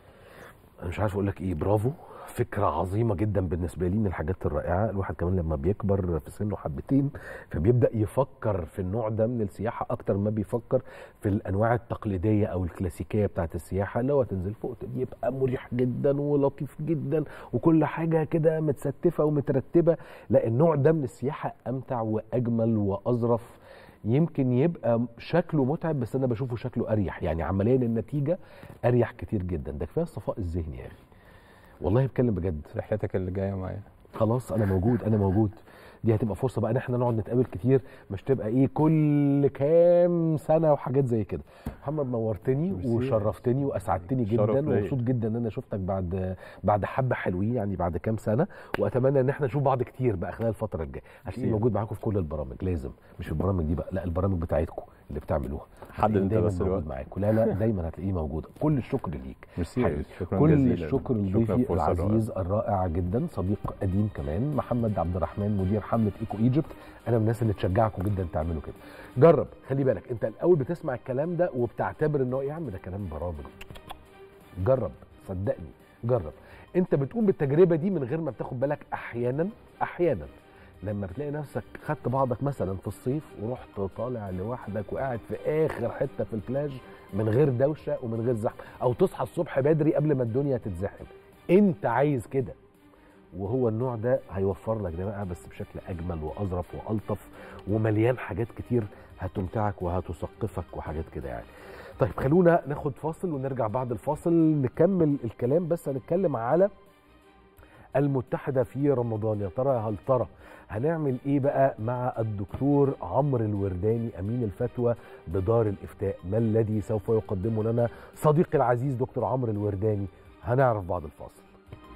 S1: انا مش عارف اقول لك ايه برافو فكره عظيمه جدا بالنسبه لي من الحاجات الرائعه الواحد كمان لما بيكبر في سنه حبتين فبيبدا يفكر في النوع ده من السياحه اكتر ما بيفكر في الانواع التقليديه او الكلاسيكيه بتاعت السياحه اللي هو تنزل فوق بيبقى مريح جدا ولطيف جدا وكل حاجه كده متستفه ومترتبه لا النوع ده من السياحه امتع واجمل واظرف يمكن يبقى شكله متعب بس انا بشوفه شكله اريح يعني عمليا النتيجه اريح كتير جدا ده كفايه الصفاء الذهني يا اخي والله بتكلم بجد
S11: رحلتك اللي جايه معايا
S1: خلاص انا موجود انا موجود دي هتبقى فرصه بقى ان احنا نقعد نتقابل كتير مش تبقى ايه كل كام سنه وحاجات زي كده محمد نورتني
S11: ميرسي.
S1: وشرفتني واسعدتني
S11: شرف
S1: جدا
S11: ليا.
S1: ومبسوط جدا ان انا شفتك بعد بعد حبه حلوين يعني بعد كام سنه واتمنى ان احنا نشوف بعض كتير بقى خلال الفتره الجايه هتلاقيني
S11: أكيد.
S1: موجود معاكم في كل البرامج لازم مش في البرامج دي بقى لا البرامج بتاعتكم اللي بتعملوها
S11: حدد
S1: هتلاقيني
S11: انت
S1: دايما
S11: بس
S1: موجود
S11: الوقت.
S1: معاكم لا لا دايما هتلاقيه موجود كل الشكر ليك
S11: ميرسي يا
S1: حقيقي.
S11: يوسف. شكرا
S1: كل
S11: جزيلا
S1: الشكر
S11: شكرا
S1: لضيفي
S11: فرصة
S1: العزيز الرائع جدا صديق قديم كمان محمد عبد الرحمن مدير حمله ايكو ايجيبت انا من الناس اللي تشجعكم جدا تعملوا كده جرب خلي بالك انت الاول بتسمع الكلام ده وبتعتبر ان هو يا عم ده كلام برامج جرب صدقني جرب انت بتقوم بالتجربه دي من غير ما بتاخد بالك احيانا احيانا لما بتلاقي نفسك خدت بعضك مثلا في الصيف ورحت طالع لوحدك وقاعد في اخر حته في البلاج من غير دوشه ومن غير زحمه او تصحى الصبح بدري قبل ما الدنيا تتزحم انت عايز كده وهو النوع ده هيوفر لك ده بقى بس بشكل اجمل واظرف والطف ومليان حاجات كتير هتمتعك وهتثقفك وحاجات كده يعني طيب خلونا ناخد فاصل ونرجع بعد الفاصل نكمل الكلام بس هنتكلم على المتحده في رمضان يا ترى هل ترى هنعمل ايه بقى مع الدكتور عمرو الورداني امين الفتوى بدار الافتاء ما الذي سوف يقدمه لنا صديقي العزيز دكتور عمرو الورداني هنعرف بعد الفاصل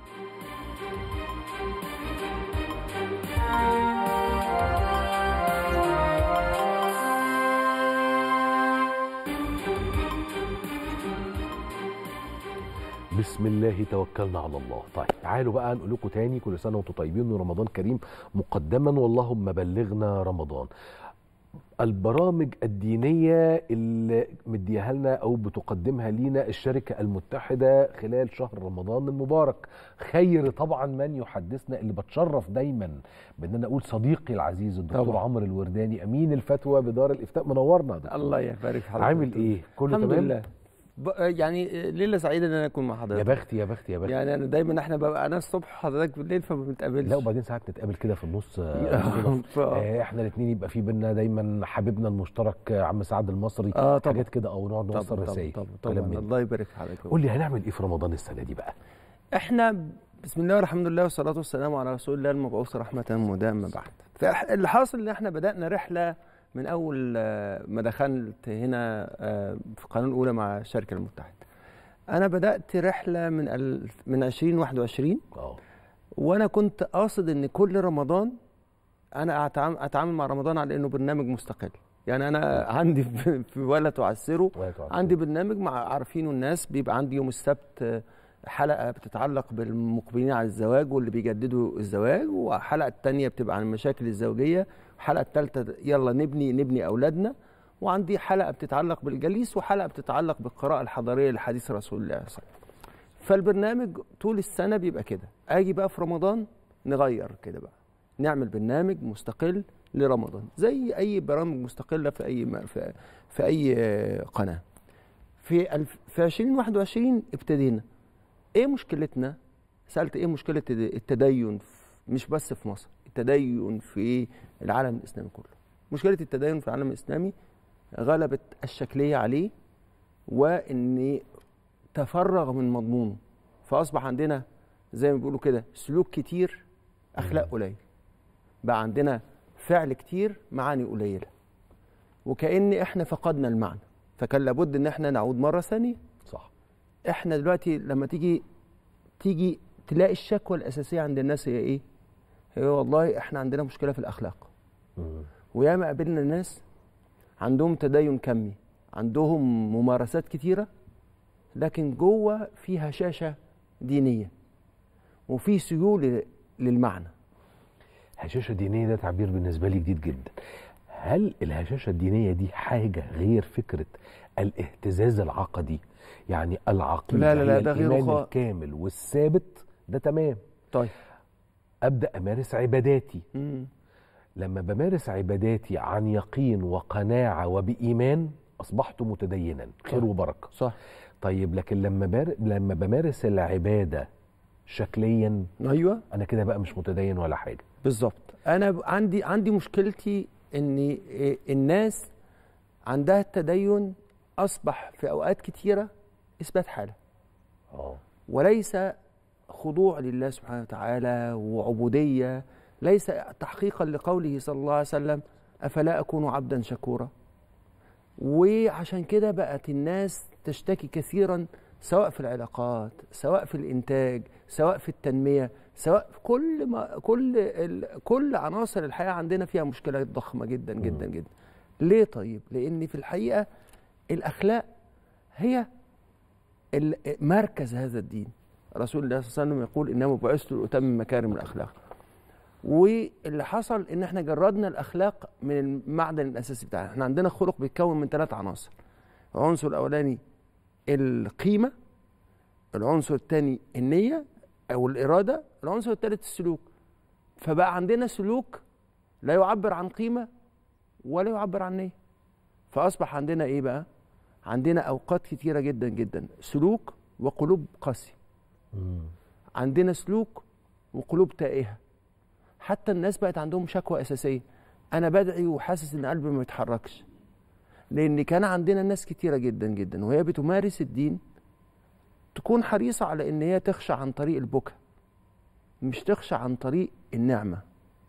S1: بسم الله توكلنا على الله طيب تعالوا بقى نقول لكم تاني كل سنه وانتم طيبين ورمضان كريم مقدما واللهم بلغنا رمضان البرامج الدينية اللي مديها لنا أو بتقدمها لينا الشركة المتحدة خلال شهر رمضان المبارك خير طبعا من يحدثنا اللي بتشرف دايما بأن أنا أقول صديقي العزيز الدكتور
S12: طبعا.
S1: عمرو الورداني أمين الفتوى بدار الإفتاء منورنا يا دكتور.
S12: الله يبارك في حضرتك
S1: عامل إيه؟ كله
S12: الحمد
S1: تمام؟
S12: لله ب- يعني ليله سعيده ان انا اكون مع حضرتك
S1: يا بختي يا بختي يا بختي
S12: يعني انا دايما احنا ببقى انا الصبح حضرتك بالليل فما بنتقابلش
S1: لا وبعدين ساعات نتقابل كده في النص آه،
S12: يا
S1: كده.
S12: ف-
S1: آه، احنا الاثنين يبقى في بينا دايما حبيبنا المشترك آه، عم سعد المصري
S12: اه طبعا
S1: حاجات كده او نقعد
S12: طبعا
S1: نوصل
S12: طبعا
S1: رسائل
S12: طبعا,
S1: كلام
S12: طبعا
S1: من ده.
S12: الله يبارك في حضرتك
S1: قول لي هنعمل ايه في رمضان السنه دي بقى
S12: احنا بسم الله والحمد لله والصلاه والسلام على رسول الله المبعوث رحمه مدام بعد فاللي حاصل ان احنا بدانا رحله من اول آه، ما دخلت هنا آه، في قانون اولى مع الشركه المتحده انا بدات رحله من ال... من 2021
S1: اه
S12: وانا كنت قاصد ان كل رمضان انا اتعامل, أتعامل مع رمضان على انه برنامج مستقل يعني انا عندي في في ولا تعسره
S1: ولا تعسره.
S12: عندي برنامج مع عارفينه الناس بيبقى عندي يوم السبت حلقه بتتعلق بالمقبلين على الزواج واللي بيجددوا الزواج وحلقه الثانيه بتبقى عن المشاكل الزوجيه الحلقه الثالثه يلا نبني نبني اولادنا وعندي حلقه بتتعلق بالجليس وحلقه بتتعلق بالقراءه الحضاريه لحديث رسول الله صلى الله عليه وسلم فالبرنامج طول السنه بيبقى كده اجي بقى في رمضان نغير كده بقى نعمل برنامج مستقل لرمضان زي اي برامج مستقله في اي م- في, في اي آه، قناه في الف في 2021 ابتدينا ايه مشكلتنا سالت ايه مشكله الد- التدين في- مش بس في مصر التدين في العالم الاسلامي كله مشكله التدين في العالم الاسلامي غلبت الشكليه عليه وان تفرغ من مضمونه فاصبح عندنا زي ما بيقولوا كده سلوك كتير اخلاق قليل بقى عندنا فعل كتير معاني قليله وكأن احنا فقدنا المعنى فكان لابد ان احنا نعود مره ثانيه
S1: صح
S12: احنا دلوقتي لما تيجي تيجي تلاقي الشكوى الاساسيه عند الناس هي ايه هي والله احنا عندنا مشكله في الاخلاق
S1: مم.
S12: وياما قابلنا ناس عندهم تدين كمي عندهم ممارسات كتيره لكن جوه في هشاشه دينيه وفي سيول للمعنى
S1: هشاشه دينيه ده تعبير بالنسبه لي جديد جدا هل الهشاشه الدينيه دي حاجه غير فكره الاهتزاز العقدي يعني العقيده
S12: لا لا لا،
S1: هي
S12: ده غيره
S1: الايمان
S12: خالص.
S1: الكامل والثابت ده تمام
S12: طيب
S1: ابدا امارس عباداتي
S12: مم.
S1: لما بمارس عباداتي عن يقين وقناعه وبايمان اصبحت متدينا خير
S12: صح.
S1: وبركه
S12: صح
S1: طيب لكن لما بار... لما بمارس العباده شكليا
S12: ايوه
S1: انا كده بقى مش متدين ولا حاجه
S12: بالظبط انا ب- عندي عندي مشكلتي ان إيه الناس عندها التدين اصبح في اوقات كتيره اثبات حاله
S1: اه
S12: وليس خضوع لله سبحانه وتعالى وعبوديه ليس تحقيقا لقوله صلى الله عليه وسلم افلا اكون عبدا شكورا وعشان كده بقت الناس تشتكي كثيرا سواء في العلاقات سواء في الانتاج سواء في التنميه سواء في كل ما كل ال كل عناصر الحياه عندنا فيها مشكلات ضخمه جدا جدا جدا ليه طيب لان في الحقيقه الاخلاق هي ال- مركز هذا الدين رسول الله صلى الله عليه وسلم يقول انما بعثت لاتمم مكارم الاخلاق واللي حصل ان احنا جردنا الاخلاق من المعدن الاساسي بتاعنا احنا عندنا خلق بيتكون من ثلاث عناصر العنصر الاولاني القيمه العنصر الثاني النيه او الاراده العنصر الثالث السلوك فبقى عندنا سلوك لا يعبر عن قيمه ولا يعبر عن نيه فاصبح عندنا ايه بقى عندنا اوقات كتيره جدا جدا سلوك وقلوب قاسيه عندنا سلوك وقلوب تائهه حتى الناس بقت عندهم شكوى اساسيه انا بدعي وحاسس ان قلبي ما يتحركش لان كان عندنا ناس كتيره جدا جدا وهي بتمارس الدين تكون حريصه على ان هي تخشى عن طريق البكا مش تخشى عن طريق النعمه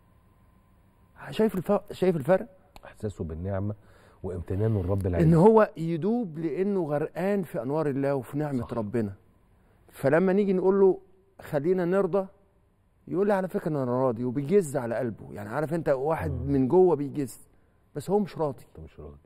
S12: شايف الفرق شايف الفرق
S1: احساسه بالنعمه وامتنانه لرب
S12: ان
S1: العالمين
S12: هو يدوب لانه غرقان في انوار الله وفي نعمه صح. ربنا فلما نيجي نقول له خلينا نرضى يقول لي على فكره انا راضي وبيجز على قلبه يعني عارف انت واحد
S1: مم.
S12: من جوه بيجز بس هو مش راضي
S1: انت مش راضي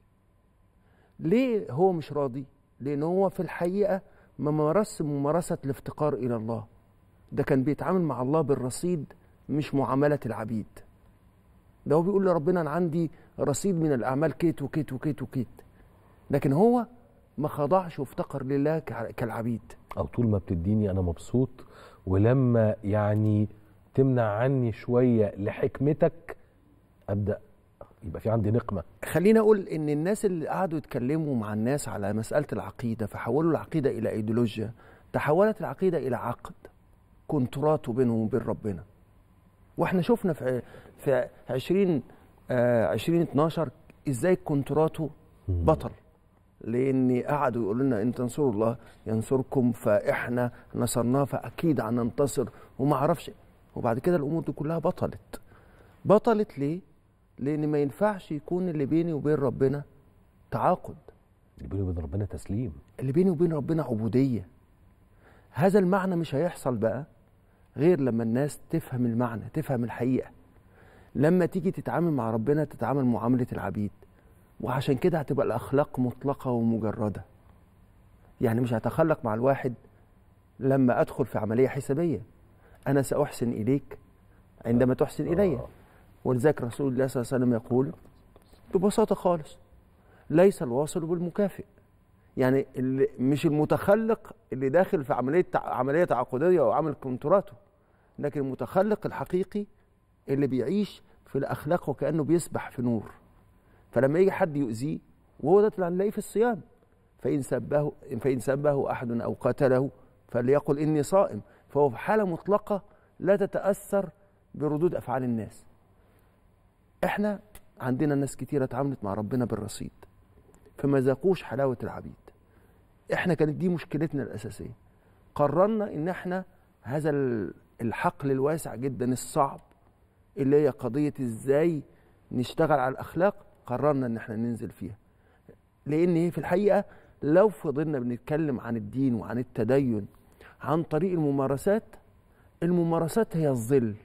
S12: ليه هو مش راضي لان هو في الحقيقه ما مارسش ممارسه الافتقار الى الله ده كان بيتعامل مع الله بالرصيد مش معامله العبيد ده هو بيقول لربنا انا عندي رصيد من الاعمال كيت وكيت وكيت وكيت لكن هو ما خضعش وافتقر لله كع- كالعبيد
S1: او طول ما بتديني انا مبسوط ولما يعني تمنع عني شويه لحكمتك ابدا يبقى في عندي نقمه
S12: خلينا اقول ان الناس اللي قعدوا يتكلموا مع الناس على مساله العقيده فحولوا العقيده الى ايديولوجيا تحولت العقيده الى عقد كونترات بينهم وبين ربنا واحنا شفنا في في 20 آه 2012 ازاي كونتراته بطل لان قعدوا يقولوا لنا ان تنصروا الله ينصركم فاحنا نصرناه فاكيد هننتصر وما اعرفش وبعد كده الامور دي كلها بطلت بطلت ليه لان ما ينفعش يكون اللي بيني وبين ربنا تعاقد
S1: اللي بيني وبين ربنا تسليم
S12: اللي بيني وبين ربنا عبوديه هذا المعنى مش هيحصل بقى غير لما الناس تفهم المعنى تفهم الحقيقه لما تيجي تتعامل مع ربنا تتعامل معامله العبيد وعشان كده هتبقى الاخلاق مطلقه ومجرده يعني مش هتخلق مع الواحد لما ادخل في عمليه حسابيه انا ساحسن اليك عندما تحسن الي ولذلك رسول الله صلى الله عليه وسلم يقول ببساطه خالص ليس الواصل بالمكافئ يعني اللي مش المتخلق اللي داخل في عمليه عمليه تعاقديه او عمل كونتراته لكن المتخلق الحقيقي اللي بيعيش في الاخلاق وكانه بيسبح في نور فلما يجي حد يؤذيه وهو ده اللي هنلاقيه في الصيام فان سبه فان سبه احد او قتله فليقل اني صائم فهو في حاله مطلقه لا تتاثر بردود افعال الناس احنا عندنا ناس كتيره اتعاملت مع ربنا بالرصيد فما ذاقوش حلاوه العبيد احنا كانت دي مشكلتنا الاساسيه قررنا ان احنا هذا الحقل الواسع جدا الصعب اللي هي قضيه ازاي نشتغل على الاخلاق قررنا ان احنا ننزل فيها لان في الحقيقه لو فضلنا بنتكلم عن الدين وعن التدين عن طريق الممارسات الممارسات هي الظل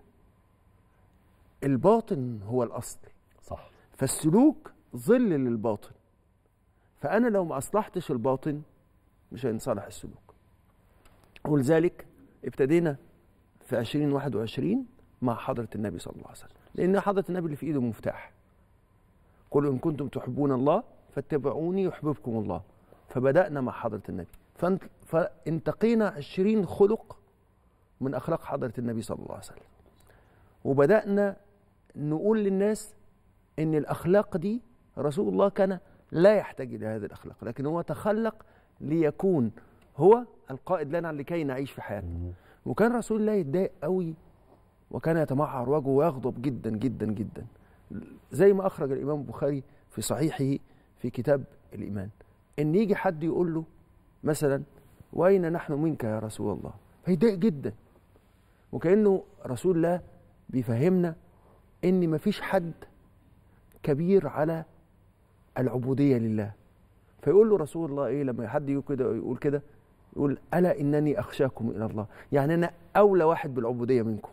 S12: الباطن هو الاصل
S1: صح
S12: فالسلوك ظل للباطن فانا لو ما اصلحتش الباطن مش هينصلح السلوك ولذلك ابتدينا في 2021 مع حضرة النبي صلى الله عليه وسلم لأن حضرة النبي اللي في إيده مفتاح قل إن كنتم تحبون الله فاتبعوني يحببكم الله فبدأنا مع حضرة النبي فانت فانتقينا 20 خلق من أخلاق حضرة النبي صلى الله عليه وسلم وبدأنا نقول للناس إن الأخلاق دي رسول الله كان لا يحتاج إلى هذه الأخلاق لكن هو تخلق ليكون هو القائد لنا لكي نعيش في حياتنا وكان رسول الله يتضايق قوي وكان يتمعر وجهه ويغضب جدا جدا جدا زي ما اخرج الامام البخاري في صحيحه في كتاب الايمان ان يجي حد يقول له مثلا واين نحن منك يا رسول الله فيضايق جدا وكانه رسول الله بيفهمنا ان مفيش حد كبير على العبوديه لله فيقول له رسول الله ايه لما حد يقول كده يقول كده يقول الا انني اخشاكم الى الله يعني انا اولى واحد بالعبوديه منكم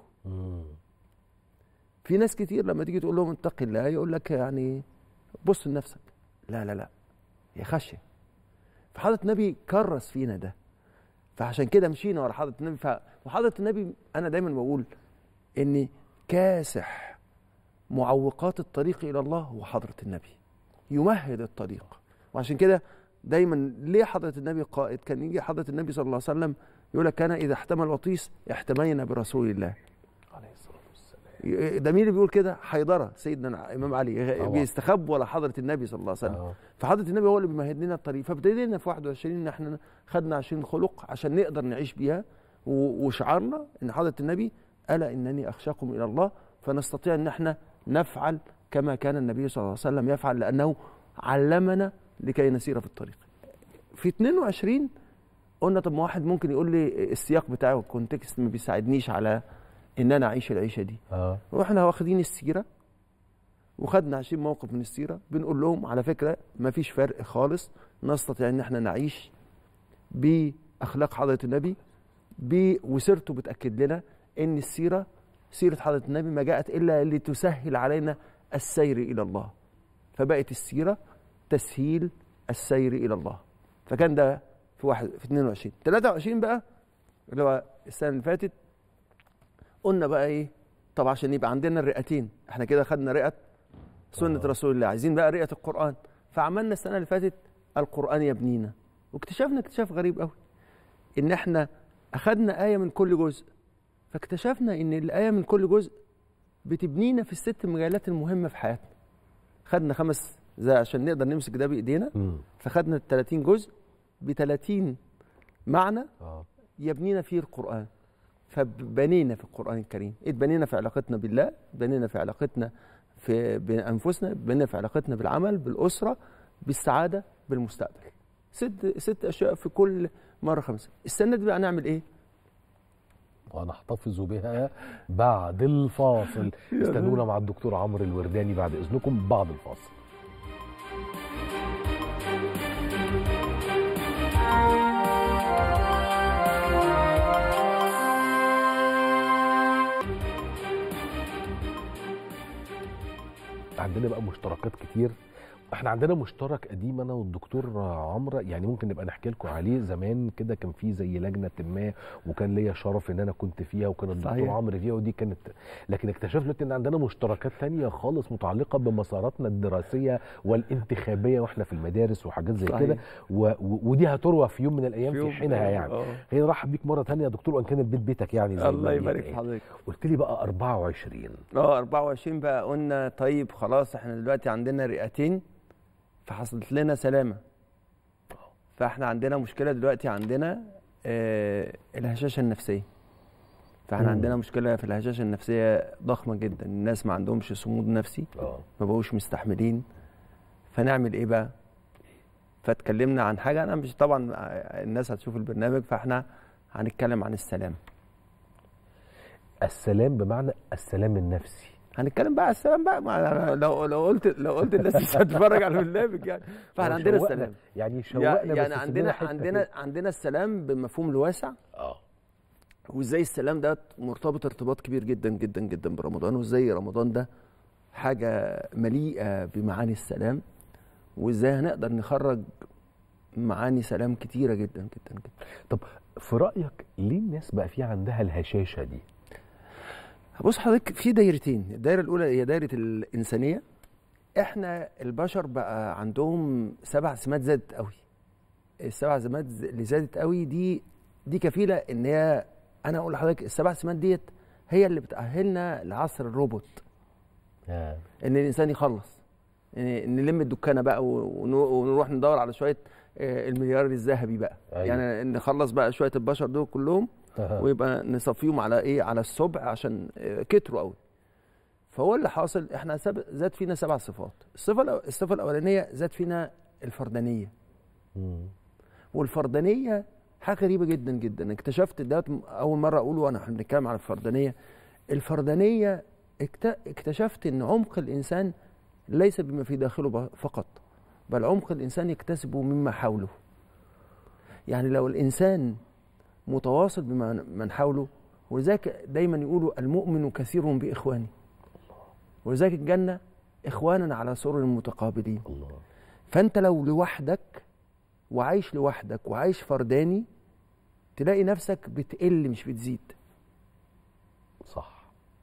S12: في ناس كتير لما تيجي تقول لهم اتق الله يقول لك يعني بص لنفسك لا لا لا هي خشيه فحضره النبي كرس فينا ده فعشان كده مشينا ورا حضره النبي ف... وحضره النبي انا دايما بقول ان كاسح معوقات الطريق الى الله هو حضره النبي يمهد الطريق وعشان كده دايما ليه حضره النبي قائد كان يجي حضره النبي صلى الله عليه وسلم يقول لك كان اذا احتمل وطيس احتمينا برسول الله
S1: عليه الصلاه والسلام
S12: ده مين اللي بيقول كده حيدره سيدنا امام علي
S1: طبعا.
S12: بيستخب ولا حضره النبي صلى الله عليه وسلم فحضره النبي هو اللي بيمهد لنا الطريق فابتدينا في 21 ان احنا خدنا 20 خلق عشان نقدر نعيش بيها و- وشعارنا ان حضره النبي الا انني اخشاكم الى الله فنستطيع ان احنا نفعل كما كان النبي صلى الله عليه وسلم يفعل لانه علمنا لكي نسير في الطريق في 22 قلنا طب ما واحد ممكن يقول لي السياق بتاعي والكونتكست ما بيساعدنيش على ان انا اعيش العيشه دي
S1: اه
S12: واحنا واخدين السيره وخدنا 20 موقف من السيره بنقول لهم على فكره ما فيش فرق خالص نستطيع ان احنا نعيش باخلاق حضره النبي ب وسيرته بتاكد لنا ان السيره سيره حضره النبي ما جاءت الا لتسهل علينا السير الى الله فبقت السيره تسهيل السير الى الله فكان ده في واحد في 22 23 بقى اللي هو السنه اللي فاتت قلنا بقى ايه طب عشان يبقى عندنا الرئتين احنا كده خدنا رئه سنه
S1: آه.
S12: رسول الله عايزين بقى رئه القران فعملنا السنه اللي فاتت القران يبنينا واكتشفنا اكتشاف غريب قوي ان احنا اخدنا ايه من كل جزء فاكتشفنا ان الايه من كل جزء بتبنينا في الست مجالات المهمه في حياتنا خدنا خمس زي عشان نقدر نمسك ده بايدينا
S1: مم.
S12: فخدنا ال 30 جزء ب 30 معنى
S1: اه
S12: يبنينا فيه القرآن فبنينا في القرآن الكريم اتبنينا في علاقتنا بالله بنينا في علاقتنا في بأنفسنا بنينا في علاقتنا بالعمل بالأسرة بالسعادة بالمستقبل ست ست أشياء في كل مرة خمسة السنة دي بقى نعمل إيه؟
S1: ونحتفظ بها بعد الفاصل استنونا مع الدكتور عمرو الورداني بعد اذنكم بعد الفاصل عندنا بقى مشتركات كتير احنا عندنا مشترك قديم انا والدكتور عمرو يعني ممكن نبقى نحكي لكم عليه زمان كده كان في زي لجنه ما وكان ليا شرف ان انا كنت فيها وكان الدكتور
S12: صحيح.
S1: عمرو فيها ودي كانت لكن اكتشفت دلوقتي ان عندنا مشتركات تانية خالص متعلقه بمساراتنا الدراسيه والانتخابيه واحنا في المدارس وحاجات زي
S12: صحيح.
S1: كده و... و... ودي هتروى في يوم من الايام
S12: في
S1: في,
S12: يوم
S1: حينها
S12: من
S1: يعني
S12: الأيام،
S1: هي رحب بيك مره تانية يا دكتور وان كان البيت بيتك يعني زي
S12: الله
S1: ما
S12: يبارك
S1: بيتقال.
S12: في حضرتك
S1: قلت لي بقى 24
S12: اه 24 بقى قلنا طيب خلاص احنا دلوقتي عندنا رئتين فحصلت لنا سلامه فاحنا عندنا مشكله دلوقتي عندنا آه الهشاشه النفسيه فاحنا
S1: مم.
S12: عندنا مشكله في الهشاشه النفسيه ضخمه جدا الناس ما عندهمش صمود نفسي
S1: اه
S12: ما بقوش مستحملين فنعمل ايه بقى فاتكلمنا عن حاجه انا مش طبعا الناس هتشوف البرنامج فاحنا هنتكلم عن السلام
S1: السلام بمعنى السلام النفسي
S12: هنتكلم بقى على السلام بقى ما أنا لو لو قلت لو قلت الناس مش هتتفرج على البرنامج يعني فاحنا
S1: هو
S12: عندنا
S1: شوقنا-
S12: السلام
S1: يعني شوقنا
S12: يعني,
S1: بس
S12: يعني
S1: سيبنا
S12: عندنا
S1: حتة
S12: عندنا
S1: كده.
S12: عندنا السلام بمفهوم الواسع
S1: اه
S12: وازاي السلام ده مرتبط ارتباط كبير جدا جدا جدا برمضان وازاي رمضان ده حاجه مليئه بمعاني السلام وازاي هنقدر نخرج معاني سلام كتيره جدا جدا جدا
S1: طب في رايك ليه الناس بقى في عندها الهشاشه دي
S12: بص حضرتك في دايرتين الدايره الاولى هي دايره الانسانيه احنا البشر بقى عندهم سبع سمات زادت قوي السبع سمات ز- اللي زادت قوي دي دي كفيله ان هي انا اقول لحضرتك السبع سمات ديت هي اللي بتاهلنا لعصر الروبوت
S1: آه.
S12: ان الانسان يخلص ان نلم الدكانه بقى ون- ونروح ندور على شويه آه، المليار الذهبي بقى
S1: أيوة.
S12: يعني نخلص بقى شويه البشر دول كلهم
S1: أها.
S12: ويبقى نصفيهم على ايه على السبع عشان آه، كتروا قوي فهو اللي حاصل احنا سب- زاد فينا سبع صفات الصفه الأو- الصفه الاولانيه زاد فينا الفردانيه
S1: مم.
S12: والفردانيه حاجه غريبه جدا جدا اكتشفت ده اول مره اقوله وانا احنا بنتكلم عن الفردانيه الفردانيه اكت- اكتشفت ان عمق الانسان ليس بما في داخله ب- فقط بل عمق الانسان يكتسبه مما حوله يعني لو الانسان متواصل بما من حوله ولذلك دايما يقولوا المؤمن كثير باخوانه ولذلك الجنه اخوانا على سرر متقابلين
S1: الله
S12: فانت لو لوحدك وعايش لوحدك وعايش فرداني تلاقي نفسك بتقل مش بتزيد
S1: صح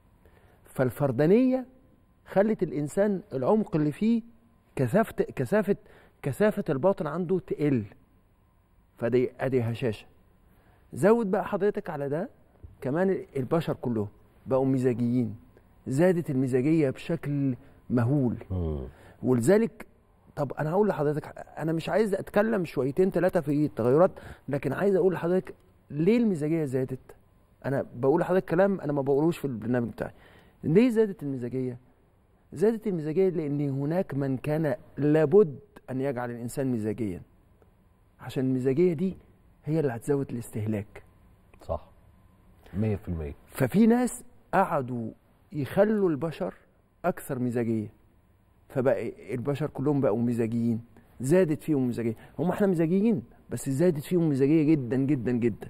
S12: فالفردانيه خلت الانسان العمق اللي فيه كثافه كثافه كثافه الباطن عنده تقل فدي ادي هشاشه زود بقى حضرتك على ده كمان البشر كلهم بقوا مزاجيين زادت المزاجيه بشكل مهول
S1: مم.
S12: ولذلك طب انا هقول لحضرتك انا مش عايز اتكلم شويتين ثلاثه في التغيرات لكن عايز اقول لحضرتك ليه المزاجيه زادت انا بقول لحضرتك كلام انا ما بقولوش في البرنامج بتاعي ليه زادت المزاجيه زادت المزاجيه لان هناك من كان لابد ان يجعل الانسان مزاجيا عشان المزاجيه دي هي اللي هتزود الاستهلاك
S1: صح 100%
S12: ففي ناس قعدوا يخلوا البشر اكثر مزاجيه فبقى البشر كلهم بقوا مزاجيين زادت فيهم مزاجيه هم احنا مزاجيين بس زادت فيهم مزاجيه جدا جدا جدا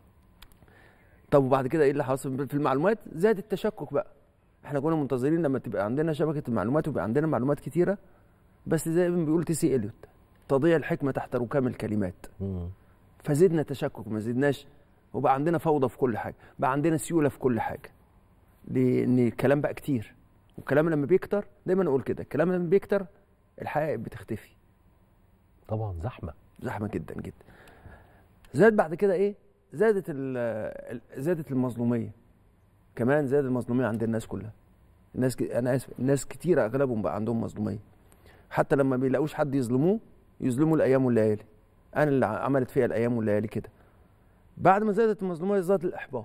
S12: طب وبعد كده ايه اللي حصل في المعلومات زاد التشكك بقى احنا كنا منتظرين لما تبقى عندنا شبكه المعلومات ويبقى عندنا معلومات كتيره بس زي ما بيقول تي سي اليوت تضيع الحكمه تحت ركام الكلمات
S1: مم.
S12: فزدنا تشكك ما زدناش وبقى عندنا فوضى في كل حاجه بقى عندنا سيوله في كل حاجه لان الكلام بقى كتير والكلام لما بيكتر دايما اقول كده الكلام لما بيكتر الحقائق بتختفي
S1: طبعا زحمه
S12: زحمه جدا جدا زاد بعد كده ايه زادت ال- ال- زادت المظلوميه كمان زادت المظلوميه عند الناس كلها الناس ك... انا اسف الناس كتير اغلبهم بقى عندهم مظلوميه حتى لما بيلاقوش حد يظلموه يظلموا الايام والليالي انا اللي عملت فيها الايام والليالي كده بعد ما زادت المظلوميه زاد الاحباط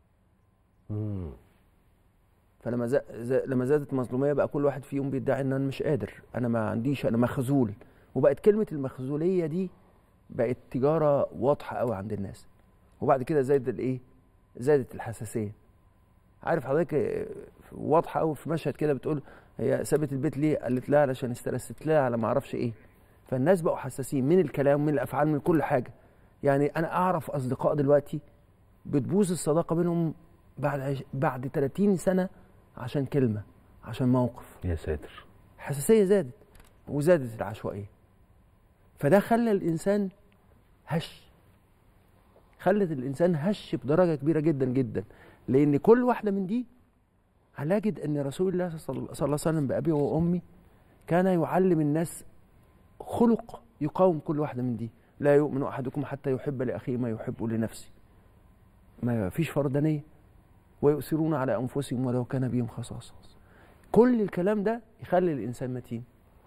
S1: مم.
S12: فلما زا... زا... لما زادت المظلوميه بقى كل واحد فيهم بيدعي ان انا مش قادر انا ما عنديش انا مخذول وبقت كلمه المخذوليه دي بقت تجاره واضحه قوي عند الناس وبعد كده زادت الايه زادت الحساسيه عارف حضرتك آه، واضحه قوي في مشهد كده بتقول هي سابت البيت ليه قالت لها علشان استرست لها على ما اعرفش ايه فالناس بقوا حساسين من الكلام من الافعال من كل حاجه يعني انا اعرف اصدقاء دلوقتي بتبوظ الصداقه بينهم بعد عش... بعد 30 سنه عشان كلمه عشان موقف
S1: يا ساتر
S12: الحساسيه زادت وزادت العشوائيه فده خلى الانسان هش خلت الانسان هش بدرجه كبيره جدا جدا لان كل واحده من دي هنجد ان رسول الله صلى الله عليه وسلم بابي وامي كان يعلم الناس خلق يقاوم كل واحده من دي لا يؤمن احدكم حتى يحب لاخيه ما يحب لنفسه ما فيش فردانيه ويؤثرون على انفسهم ولو كان بهم خصاصه كل الكلام ده يخلي الانسان متين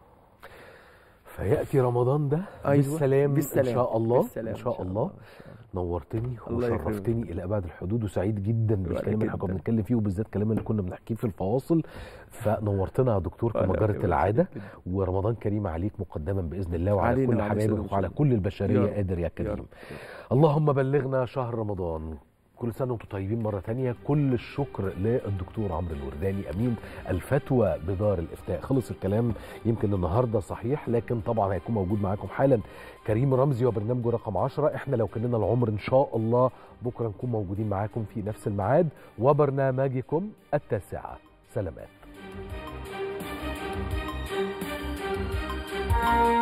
S1: فياتي رمضان ده
S12: أيوة،
S1: بالسلام,
S12: بالسلام،
S1: ان شاء الله
S12: بالسلام
S1: ان شاء الله نورتني
S12: الله يكرمك.
S1: وشرفتني الى ابعد الحدود وسعيد جدا بالكلام اللي احنا كنا بنتكلم فيه وبالذات الكلام اللي كنا بنحكيه في الفواصل فنورتنا يا دكتور كما
S12: الله
S1: جرت
S12: يكرمك.
S1: العاده ورمضان كريم عليك مقدما باذن الله وعلى
S12: علينا
S1: كل
S12: وعلى
S1: حبايبك
S12: سيدنا
S1: وعلى
S12: محمد.
S1: كل
S12: يا
S1: البشريه
S12: رب.
S1: قادر يا
S12: يا
S1: كريم
S12: رب.
S1: اللهم بلغنا شهر رمضان كل سنه وانتم طيبين مره تانية كل الشكر للدكتور عمرو الورداني امين الفتوى بدار الافتاء خلص الكلام يمكن النهارده صحيح لكن طبعا هيكون موجود معاكم حالا كريم رمزي وبرنامجه رقم 10 احنا لو كان لنا العمر ان شاء الله بكره نكون موجودين معاكم في نفس الميعاد وبرنامجكم التاسعه سلامات